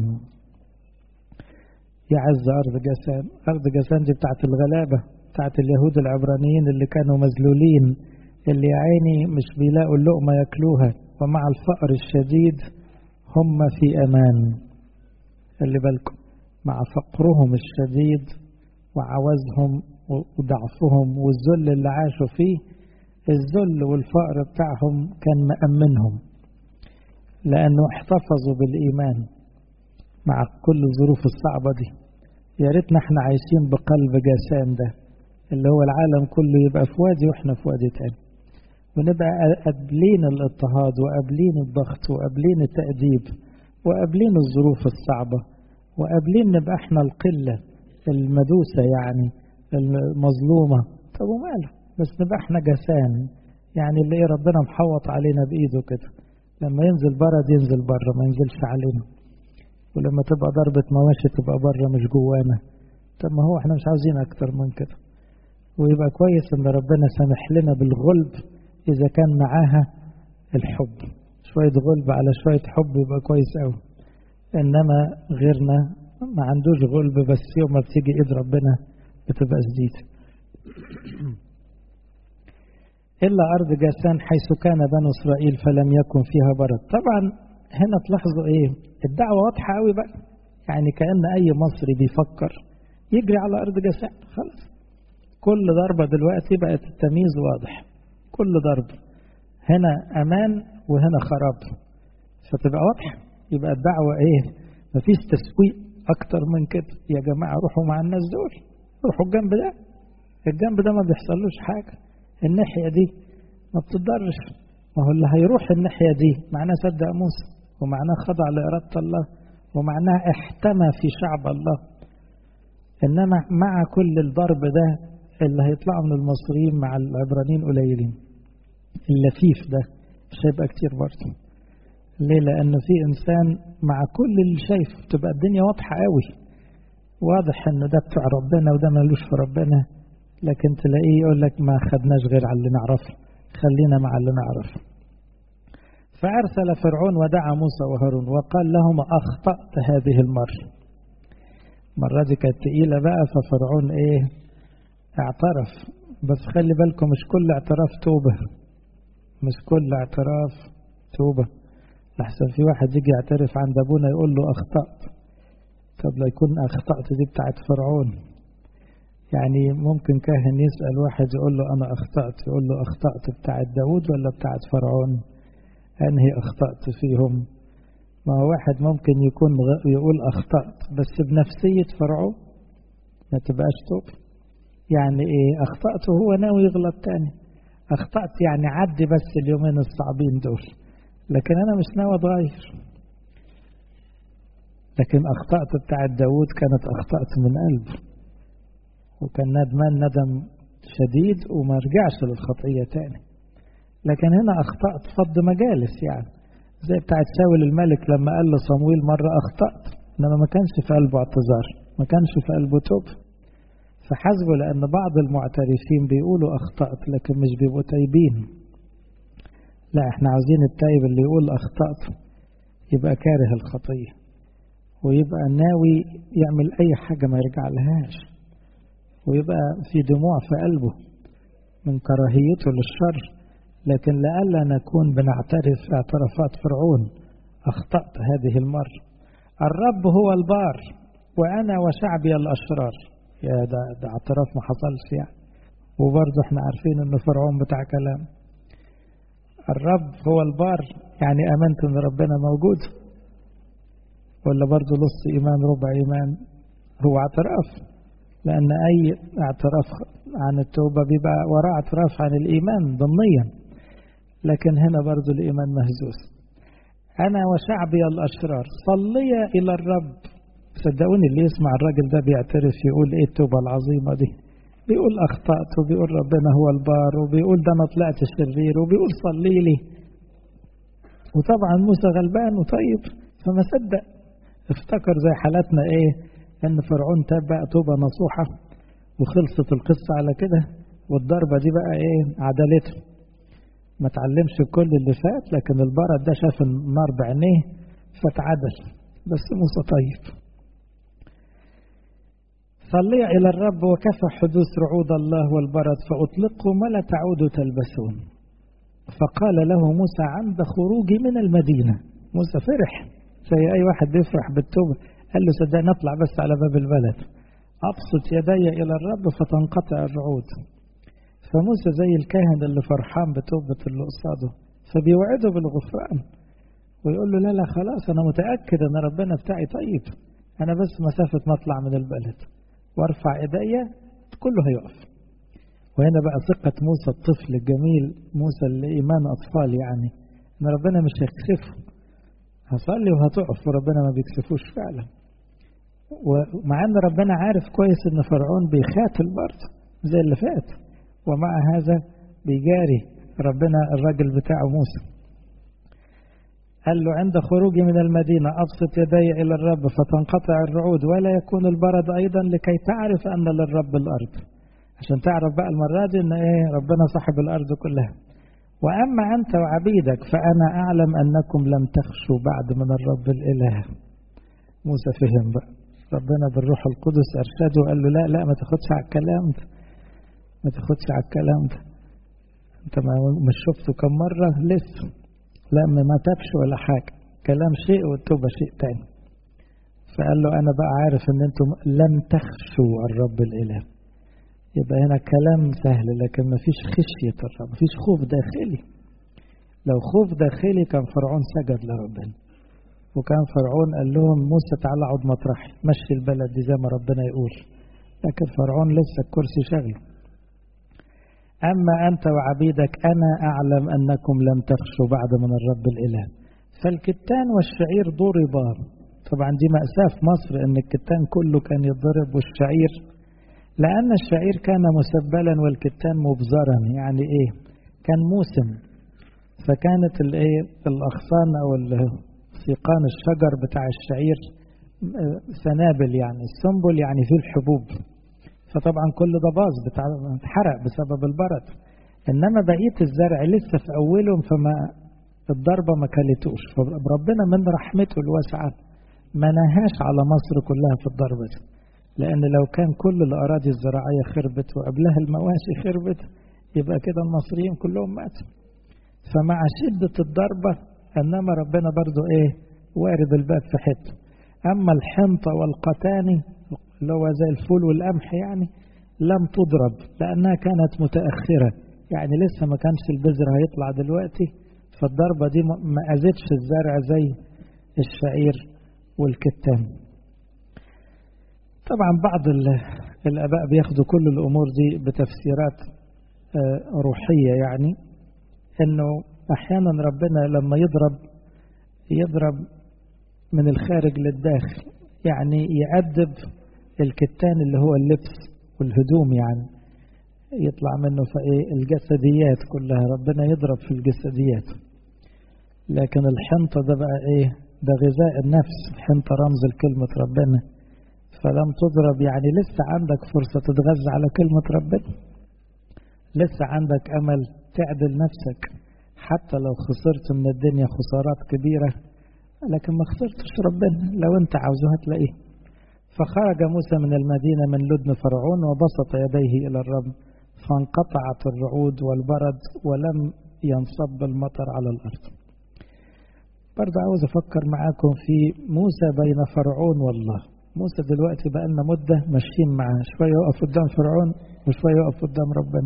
يعز أرض جاسان أرض جاسان دي بتاعت الغلابة بتاعت اليهود العبرانيين اللي كانوا مذلولين اللي يا عيني مش بيلاقوا اللقمة ياكلوها ومع الفقر الشديد هم في أمان اللي بالكم مع فقرهم الشديد وعوزهم وضعفهم والذل اللي عاشوا فيه الذل والفقر بتاعهم كان مأمنهم لأنه احتفظوا بالإيمان مع كل الظروف الصعبة دي يا ريتنا احنا عايشين بقلب جسام ده اللي هو العالم كله يبقى في وادي واحنا في وادي تاني ونبقى قابلين الاضطهاد وقابلين الضغط وقابلين التأديب وقابلين الظروف الصعبة وقابلين نبقى احنا القلة المدوسة يعني المظلومة طب وماله بس نبقى احنا جسام يعني اللي ايه ربنا محوط علينا بإيده كده لما ينزل برد ينزل بره ما ينزلش علينا ولما تبقى ضربة مواشي تبقى بره مش جوانا طب ما هو احنا مش عاوزين اكتر من كده ويبقى كويس ان ربنا سامح لنا بالغلب اذا كان معاها الحب شوية غلب على شوية حب يبقى كويس قوي انما غيرنا ما عندوش غلب بس يوم ما بتيجي ايد ربنا بتبقى شديدة إلا أرض جاسان حيث كان بنو إسرائيل فلم يكن فيها برد طبعا هنا تلاحظوا إيه الدعوة واضحة قوي بقى يعني كأن أي مصري بيفكر يجري على أرض جاسان خلاص كل ضربة دلوقتي بقت التمييز واضح كل ضربة هنا أمان وهنا خراب فتبقى واضحة يبقى الدعوة إيه مفيش تسويق أكتر من كده يا جماعة روحوا مع الناس دول روحوا الجنب ده الجنب ده ما بيحصلوش حاجة الناحية دي ما بتضرش ما هو اللي هيروح الناحية دي معناه صدق موسى ومعناه خضع لإرادة الله ومعناه احتمى في شعب الله إنما مع كل الضرب ده اللي هيطلعوا من المصريين مع العبرانيين قليلين اللفيف ده مش هيبقى كتير برضه ليه لأن في إنسان مع كل اللي شايفه تبقى الدنيا واضحة قوي واضح إن ده بتاع ربنا وده ملوش في ربنا لكن تلاقيه يقول لك ما خدناش غير على اللي نعرفه خلينا مع اللي نعرفه فأرسل فرعون ودعا موسى وهارون وقال لهما أخطأت هذه المرة المرة دي كانت تقيلة بقى ففرعون إيه اعترف بس خلي بالكم مش كل اعتراف توبة مش كل اعتراف توبة لحسن في واحد يجي يعترف عند أبونا يقول له أخطأت طب لا يكون أخطأت دي بتاعت فرعون يعني ممكن كاهن يسأل واحد يقول له أنا أخطأت يقول له أخطأت بتاعت داود ولا بتاعت فرعون أنهي أخطأت فيهم ما هو واحد ممكن يكون يقول أخطأت بس بنفسية فرعون ما تبقاش توب يعني إيه أخطأت وهو ناوي يغلط تاني أخطأت يعني عدي بس اليومين الصعبين دول لكن أنا مش ناوي أتغير لكن أخطأت بتاعت داود كانت أخطأت من قلبه وكان ندمان ندم شديد وما رجعش للخطية تاني لكن هنا أخطأت فض مجالس يعني زي بتاعت شاول الملك لما قال لصمويل مرة أخطأت إنما ما كانش في قلبه اعتذار ما كانش في قلبه توب فحسبه لأن بعض المعترفين بيقولوا أخطأت لكن مش بيبقوا تايبين لا احنا عاوزين التايب اللي يقول أخطأت يبقى كاره الخطية ويبقى ناوي يعمل أي حاجة ما يرجع لهاش ويبقى في دموع في قلبه من كراهيته للشر لكن لئلا نكون بنعترف اعترافات فرعون أخطأت هذه المرة الرب هو البار وأنا وشعبي الأشرار يا ده, ده اعتراف ما حصلش يعني وبرضه احنا عارفين ان فرعون بتاع كلام الرب هو البار يعني امنت ان ربنا موجود ولا برضه نص ايمان ربع ايمان هو اعتراف لان اي اعتراف عن التوبه بيبقى وراه اعتراف عن الايمان ضمنيا لكن هنا برضه الايمان مهزوز انا وشعبي الاشرار صلي الى الرب صدقوني اللي يسمع الراجل ده بيعترف يقول ايه التوبه العظيمه دي بيقول اخطات وبيقول ربنا هو البار وبيقول ده انا طلعت شرير وبيقول صلي لي وطبعا موسى غلبان وطيب فما صدق افتكر زي حالاتنا ايه ان فرعون تاب بقى توبه نصوحه وخلصت القصه على كده والضربه دي بقى ايه عدلته ما تعلمش كل اللي فات لكن البرد ده شاف النار بعينيه فتعدل بس موسى طيب صلي إلى الرب وكفى حدوث رعود الله والبرد فأطلقكم ولا تعودوا تلبسون فقال له موسى عند خروجي من المدينة موسى فرح زي أي واحد بيفرح بالتوبة قال له صدق نطلع بس على باب البلد أبسط يدي إلى الرب فتنقطع الرعود فموسى زي الكاهن اللي فرحان بتوبة اللي قصاده فبيوعده بالغفران ويقول له لا لا خلاص أنا متأكد أن ربنا بتاعي طيب أنا بس مسافة ما أطلع من البلد وارفع ايديا كله هيقف وهنا بقى ثقة موسى الطفل الجميل موسى اللي إيمان أطفال يعني إن ربنا مش هيكسفه هصلي وهتقف وربنا ما بيكسفوش فعلا ومع أن ربنا عارف كويس إن فرعون بيخاتل برضه زي اللي فات ومع هذا بيجاري ربنا الراجل بتاعه موسى قال له عند خروجي من المدينة أبسط يدي إلى الرب فتنقطع الرعود ولا يكون البرد أيضا لكي تعرف أن للرب الأرض عشان تعرف بقى المرة دي أن إيه ربنا صاحب الأرض كلها وأما أنت وعبيدك فأنا أعلم أنكم لم تخشوا بعد من الرب الإله موسى فهم بقى ربنا بالروح القدس أرشده وقال له لا لا ما تاخدش على الكلام ده ما تاخدش على الكلام ده انت ما مش شفته كم مرة لسه لا ما تبش ولا حاجة كلام شيء والتوبة شيء تاني فقال له أنا بقى عارف إن أنتم لم تخشوا الرب الإله يبقى هنا كلام سهل لكن ما فيش خشية الرب ما فيش خوف داخلي لو خوف داخلي كان فرعون سجد لربنا وكان فرعون قال لهم موسى تعالى اقعد مطرحي مشي البلد دي زي ما ربنا يقول لكن فرعون لسه الكرسي شغله أما أنت وعبيدك أنا أعلم أنكم لم تخشوا بعد من الرب الإله فالكتان والشعير ضربا طبعا دي مأساة في مصر أن الكتان كله كان يتضرب والشعير لأن الشعير كان مسبلا والكتان مبزرا يعني إيه كان موسم فكانت الإيه الأغصان أو سيقان الشجر بتاع الشعير سنابل يعني السنبل يعني فيه الحبوب فطبعا كل ده باظ اتحرق بسبب البرد انما بقيه الزرع لسه في اولهم فما الضربه ما كلتوش فربنا من رحمته الواسعه ما نهاش على مصر كلها في الضربه دي لان لو كان كل الاراضي الزراعيه خربت وقبلها المواشي خربت يبقى كده المصريين كلهم ماتوا فمع شده الضربه انما ربنا برضو ايه وارد الباب في حته اما الحنطه والقتاني اللي هو زي الفول والقمح يعني لم تضرب لأنها كانت متأخرة يعني لسه ما كانش البذر هيطلع دلوقتي فالضربة دي ما أذتش الزرع زي الشعير والكتان طبعا بعض الآباء بياخدوا كل الأمور دي بتفسيرات روحية يعني إنه أحيانا ربنا لما يضرب يضرب من الخارج للداخل يعني يأدب الكتان اللي هو اللبس والهدوم يعني يطلع منه فايه الجسديات كلها ربنا يضرب في الجسديات لكن الحنطة ده بقى ايه ده غذاء النفس الحنطة رمز لكلمة ربنا فلم تضرب يعني لسه عندك فرصة تتغذى على كلمة ربنا لسه عندك أمل تعدل نفسك حتى لو خسرت من الدنيا خسارات كبيرة لكن ما خسرتش ربنا لو انت عاوزه هتلاقيه فخرج موسى من المدينة من لدن فرعون وبسط يديه إلى الرب فانقطعت الرعود والبرد ولم ينصب المطر على الأرض برضه عاوز أفكر معاكم في موسى بين فرعون والله موسى دلوقتي بقى لنا مدة ماشيين معاه شوية يقف قدام فرعون وشوية يقف قدام ربنا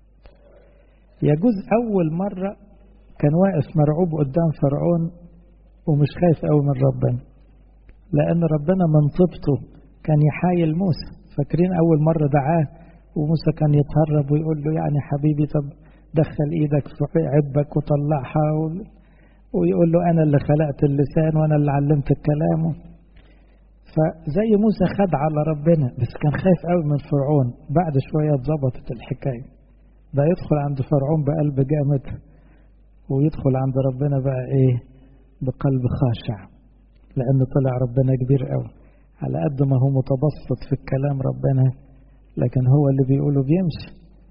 يجوز أول مرة كان واقف مرعوب قدام فرعون ومش خايف قوي من ربنا لأن ربنا من طبته كان يحايل موسى فاكرين أول مرة دعاه وموسى كان يتهرب ويقول له يعني حبيبي طب دخل إيدك في عبك وطلعها ويقول له أنا اللي خلقت اللسان وأنا اللي علمت الكلام فزي موسى خد على ربنا بس كان خايف قوي من فرعون بعد شوية اتظبطت الحكاية ده يدخل عند فرعون بقلب جامد ويدخل عند ربنا بقى ايه بقلب خاشع لأن طلع ربنا كبير قوي على قد ما هو متبسط في الكلام ربنا لكن هو اللي بيقوله بيمشي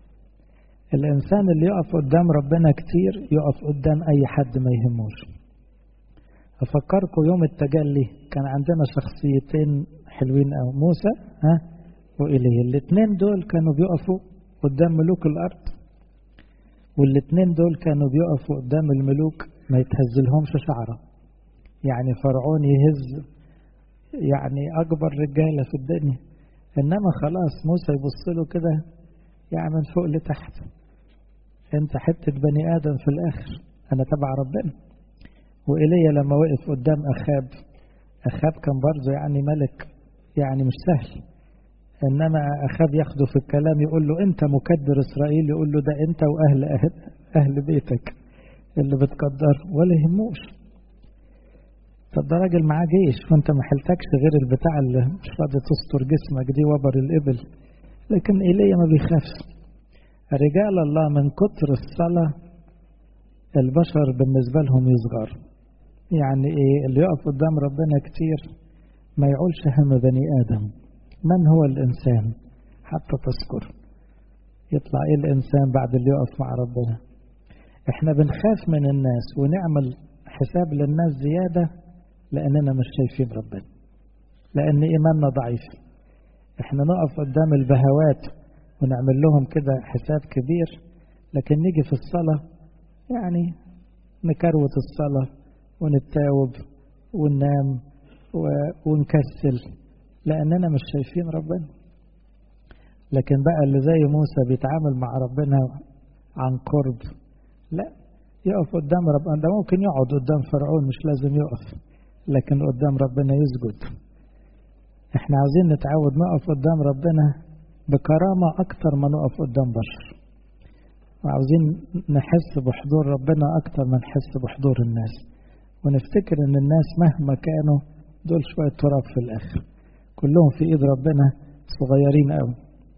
الإنسان اللي يقف قدام ربنا كتير يقف قدام أي حد ما يهموش أفكركم يوم التجلي كان عندنا شخصيتين حلوين أو موسى ها وإليه الاثنين دول كانوا بيقفوا قدام ملوك الأرض والاثنين دول كانوا بيقفوا قدام الملوك ما يتهزلهمش شعره يعني فرعون يهز يعني أكبر رجالة في الدنيا إنما خلاص موسى يبص له كده يعني من فوق لتحت أنت حتة بني آدم في الآخر أنا تبع ربنا وإيليا لما وقف قدام أخاب أخاب كان برضه يعني ملك يعني مش سهل إنما أخاب ياخده في الكلام يقول له أنت مكدر إسرائيل يقول له ده أنت وأهل أهل, أهل بيتك اللي بتقدر ولا يهموش طب ده راجل معاه جيش وانت ما حلتكش غير البتاع اللي مش راضي تستر جسمك دي وبر الإبل لكن إيليا ما بيخافش رجال الله من كتر الصلاة البشر بالنسبة لهم يصغر يعني ايه اللي يقف قدام ربنا كتير ما يعولش هم بني آدم من هو الإنسان حتى تذكر يطلع ايه الإنسان بعد اللي يقف مع ربنا احنا بنخاف من الناس ونعمل حساب للناس زيادة لأننا مش شايفين ربنا لأن إيماننا ضعيف احنا نقف قدام البهوات ونعمل لهم كده حساب كبير لكن نيجي في الصلاة يعني نكروت الصلاة ونتاوب وننام ونكسل لأننا مش شايفين ربنا لكن بقى اللي زي موسى بيتعامل مع ربنا عن قرب لا يقف قدام ربنا ده ممكن يقعد قدام فرعون مش لازم يقف لكن قدام ربنا يسجد احنا عاوزين نتعود نقف قدام ربنا بكرامة أكتر ما نقف قدام بشر وعاوزين نحس بحضور ربنا أكتر ما نحس بحضور الناس ونفتكر إن الناس مهما كانوا دول شوية تراب في الآخر كلهم في إيد ربنا صغيرين أوي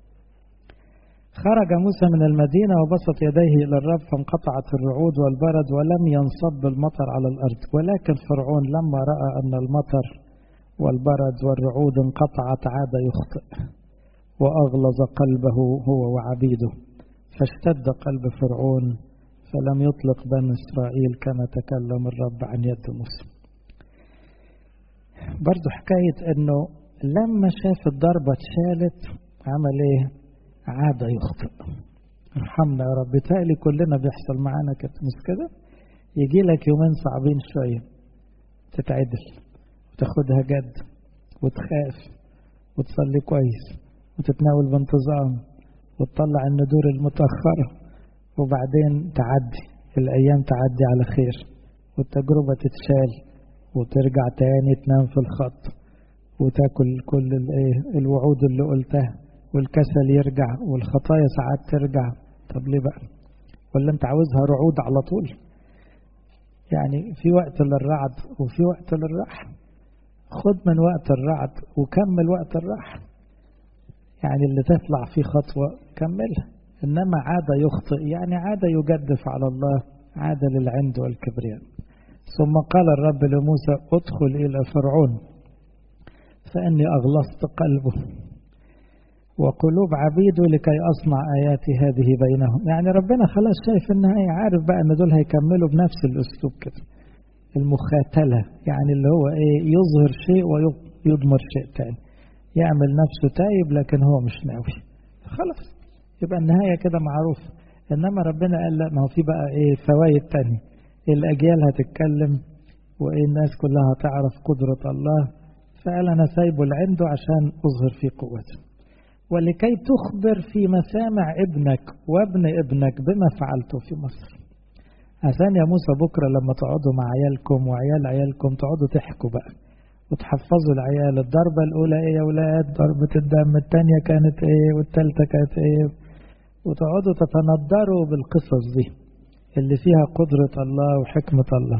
خرج موسى من المدينة وبسط يديه إلى الرب فانقطعت الرعود والبرد ولم ينصب المطر على الأرض ولكن فرعون لما رأى أن المطر والبرد والرعود انقطعت عاد يخطئ وأغلظ قلبه هو وعبيده فاشتد قلب فرعون فلم يطلق بني إسرائيل كما تكلم الرب عن يد موسى برضو حكاية أنه لما شاف الضربة اتشالت عمل ايه عاد يخطئ ارحمنا يا رب تالي كلنا بيحصل معانا كده مش كده يجي لك يومين صعبين شوية تتعدل وتاخدها جد وتخاف وتصلي كويس وتتناول بانتظام وتطلع الندور المتأخرة وبعدين تعدي الأيام تعدي على خير والتجربة تتشال وترجع تاني تنام في الخط وتاكل كل الوعود اللي قلتها والكسل يرجع والخطايا ساعات ترجع طب ليه بقى ولا انت عاوزها رعود على طول يعني في وقت للرعد وفي وقت للراحة خد من وقت الرعد وكمل وقت الراحة يعني اللي تطلع فيه خطوة كملها إنما عاد يخطئ يعني عاد يجدف على الله عاد للعند والكبرياء ثم قال الرب لموسى ادخل إلى فرعون فإني أغلظت قلبه وقلوب عبيده لكي أصنع آياتي هذه بينهم يعني ربنا خلاص شايف إنها عارف بقى إن دول هيكملوا بنفس الأسلوب كده المخاتلة يعني اللي هو إيه يظهر شيء ويضمر شيء تاني يعمل نفسه تايب لكن هو مش ناوي خلاص يبقى النهاية كده معروفة إنما ربنا قال لا ما هو في بقى إيه فوائد تانية الأجيال هتتكلم وإيه الناس كلها تعرف قدرة الله فقال أنا سايبه لعنده عشان أظهر فيه قوته ولكي تخبر في مسامع ابنك وابن ابنك بما فعلته في مصر عشان يا موسى بكرة لما تقعدوا مع عيالكم وعيال عيالكم تقعدوا تحكوا بقى وتحفظوا العيال الضربة الأولى إيه يا ولاد ضربة الدم الثانية كانت إيه والثالثة كانت إيه وتقعدوا تتندروا بالقصص دي اللي فيها قدرة الله وحكمة الله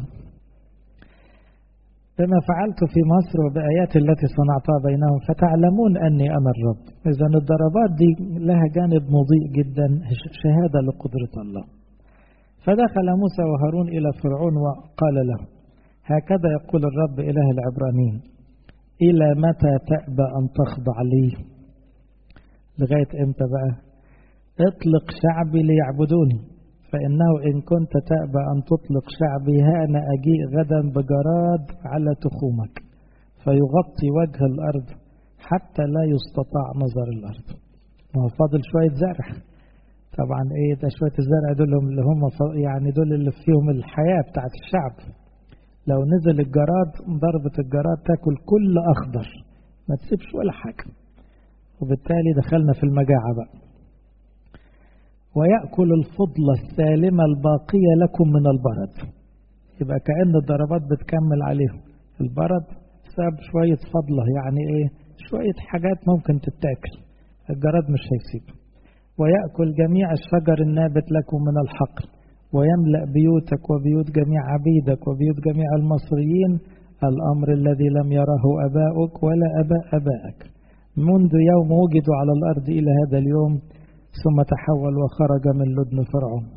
بما فعلت في مصر وبآيات التي صنعتها بينهم فتعلمون أني أنا الرب إذا الضربات دي لها جانب مضيء جدا شهادة لقدرة الله فدخل موسى وهارون إلى فرعون وقال له هكذا يقول الرب إله العبرانيين إلى متى تأبى أن تخضع لي لغاية إمتى بقى اطلق شعبي ليعبدوني فإنه إن كنت تأبى أن تطلق شعبي ها أنا أجيء غدا بجراد على تخومك فيغطي وجه الأرض حتى لا يستطاع نظر الأرض ما هو فاضل شوية زرع طبعا إيه ده شوية الزرع دول اللي هم يعني دول اللي فيهم الحياة بتاعت الشعب لو نزل الجراد ضربة الجراد تاكل كل أخضر ما تسيبش ولا حاجة وبالتالي دخلنا في المجاعة بقى ويأكل الفضلة السالمة الباقية لكم من البرد يبقى كأن الضربات بتكمل عليهم البرد ساب شوية فضلة يعني ايه شوية حاجات ممكن تتاكل الجراد مش هيسيب ويأكل جميع الشجر النابت لكم من الحقل ويملأ بيوتك وبيوت جميع عبيدك وبيوت جميع المصريين الأمر الذي لم يره أباؤك ولا أباء أبائك منذ يوم وجدوا على الأرض إلى هذا اليوم ثم تحول وخرج من لدن فرعون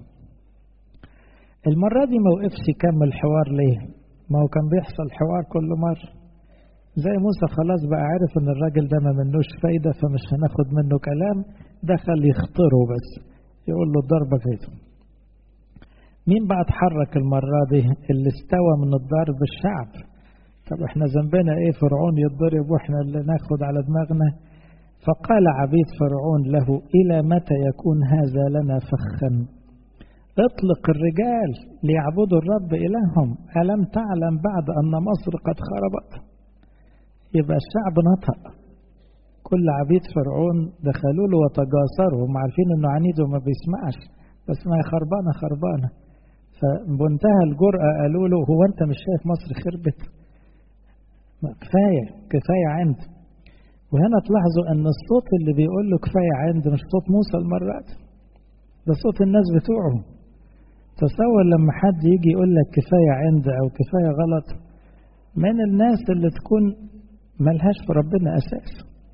المرة دي ما وقفش يكمل حوار ليه ما هو كان بيحصل حوار كل مرة زي موسى خلاص بقى عارف ان الراجل ده ما منوش فايدة فمش هناخد منه كلام دخل يخطره بس يقول له الضربة كده مين بقى اتحرك المرة دي اللي استوى من الضرب الشعب طب احنا ذنبنا ايه فرعون يتضرب واحنا اللي ناخد على دماغنا فقال عبيد فرعون له الى متى يكون هذا لنا فخا اطلق الرجال ليعبدوا الرب الههم الم تعلم بعد ان مصر قد خربت يبقى الشعب نطق كل عبيد فرعون دخلوا له وتجاسروا هم عارفين انه عنيد وما بيسمعش بس ما هي خربانه خربانه فبمنتهى الجرأة قالوا له هو انت مش شايف مصر خربت ما كفاية كفاية عند وهنا تلاحظوا ان الصوت اللي بيقول له كفاية عند مش صوت موسى المرات ده صوت الناس بتوعه تصور لما حد يجي يقول لك كفاية عند او كفاية غلط من الناس اللي تكون ملهاش في ربنا اساس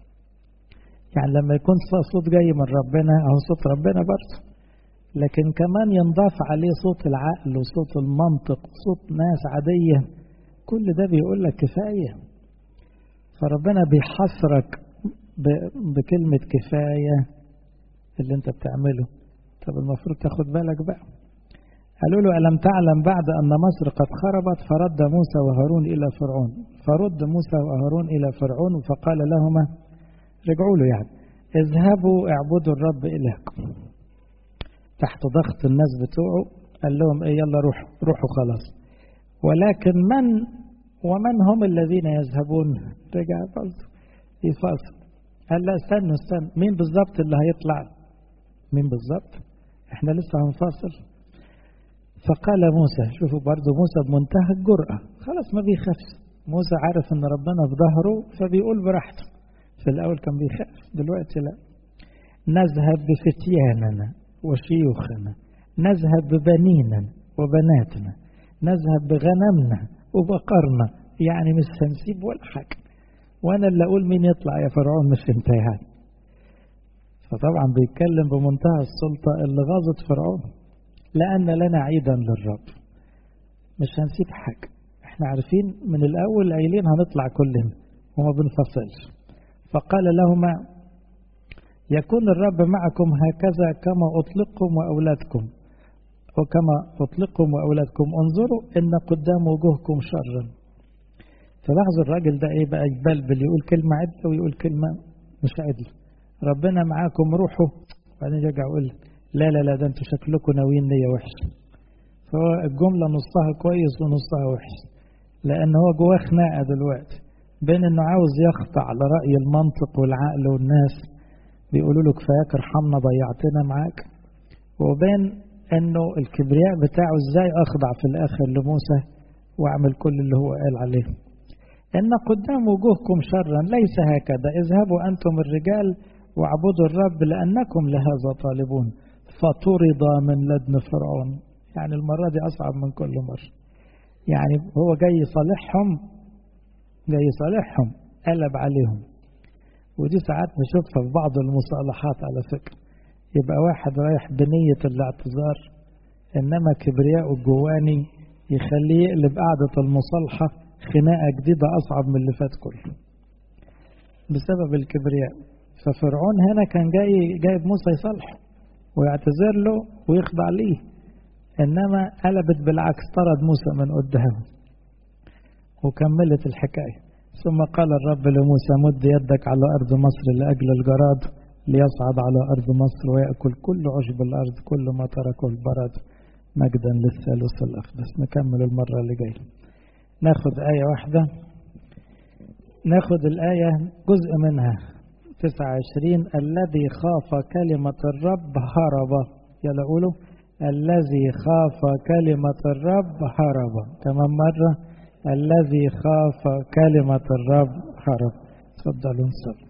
يعني لما يكون صوت جاي من ربنا او صوت ربنا برضه لكن كمان ينضاف عليه صوت العقل وصوت المنطق وصوت ناس عادية كل ده بيقول لك كفاية فربنا بيحصرك بكلمة كفاية اللي انت بتعمله طب المفروض تاخد بالك بقى قالوا له ألم تعلم بعد أن مصر قد خربت فرد موسى وهارون إلى فرعون فرد موسى وهارون إلى فرعون فقال لهما رجعوا له يعني اذهبوا اعبدوا الرب إلهكم تحت ضغط الناس بتوعه قال لهم ايه يلا روحوا روحوا خلاص ولكن من ومن هم الذين يذهبون رجع برضه يفاصل قال لا استنوا استنوا مين بالظبط اللي هيطلع مين بالظبط احنا لسه هنفاصل فقال موسى شوفوا برضه موسى بمنتهى الجرأة خلاص ما بيخافش موسى عارف ان ربنا في ظهره فبيقول براحته في الاول كان بيخاف دلوقتي لا نذهب بفتياننا وشيوخنا نذهب ببنينا وبناتنا نذهب بغنمنا وبقرنا يعني مش هنسيب ولا حاجة وانا اللي اقول مين يطلع يا فرعون مش انت يعني فطبعا بيتكلم بمنتهى السلطة اللي غاظت فرعون لأن لنا عيدا للرب مش هنسيب حاجة احنا عارفين من الأول قايلين هنطلع كلنا وما بنفصلش فقال لهما يكون الرب معكم هكذا كما أطلقكم وأولادكم وكما أطلقكم وأولادكم انظروا إن قدام وجوهكم شرا فلاحظوا الراجل ده إيه بقى يبلبل يقول كلمة عدلة ويقول كلمة مش عدلة ربنا معاكم روحوا بعدين يرجع يقول لا لا لا ده انتوا شكلكم ناويين نية وحشة فهو الجملة نصها كويس ونصها وحش لأن هو جواه خناقة دلوقتي بين إنه عاوز يخضع لرأي المنطق والعقل والناس بيقولوا له كفاياك ارحمنا ضيعتنا معاك وبين انه الكبرياء بتاعه ازاي اخضع في الاخر لموسى واعمل كل اللي هو قال عليه ان قدام وجوهكم شرا ليس هكذا اذهبوا انتم الرجال واعبدوا الرب لانكم لهذا طالبون فطرد من لدن فرعون يعني المرة دي أصعب من كل مرة يعني هو جاي يصالحهم جاي يصالحهم قلب عليهم ودي ساعات نشوفها في بعض المصالحات على فكرة يبقى واحد رايح بنية الاعتذار إنما كبرياء الجواني يخليه يقلب قعدة المصالحة خناقة جديدة أصعب من اللي فات كله بسبب الكبرياء ففرعون هنا كان جاي جايب موسى يصالحه ويعتذر له ويخضع ليه إنما قلبت بالعكس طرد موسى من قدامه وكملت الحكايه ثم قال الرب لموسى مد يدك على أرض مصر لأجل الجراد ليصعد على أرض مصر ويأكل كل عشب الأرض كل ما تركه البرد مجدا للثالوث الأقدس نكمل المرة اللي جاية ناخد آية واحدة ناخد الآية جزء منها 29 الذي خاف كلمة الرب هرب يلا قولوا الذي خاف كلمة الرب هرب كمان مرة الذي خاف كلمة الرب هرب تفضلوا نصلي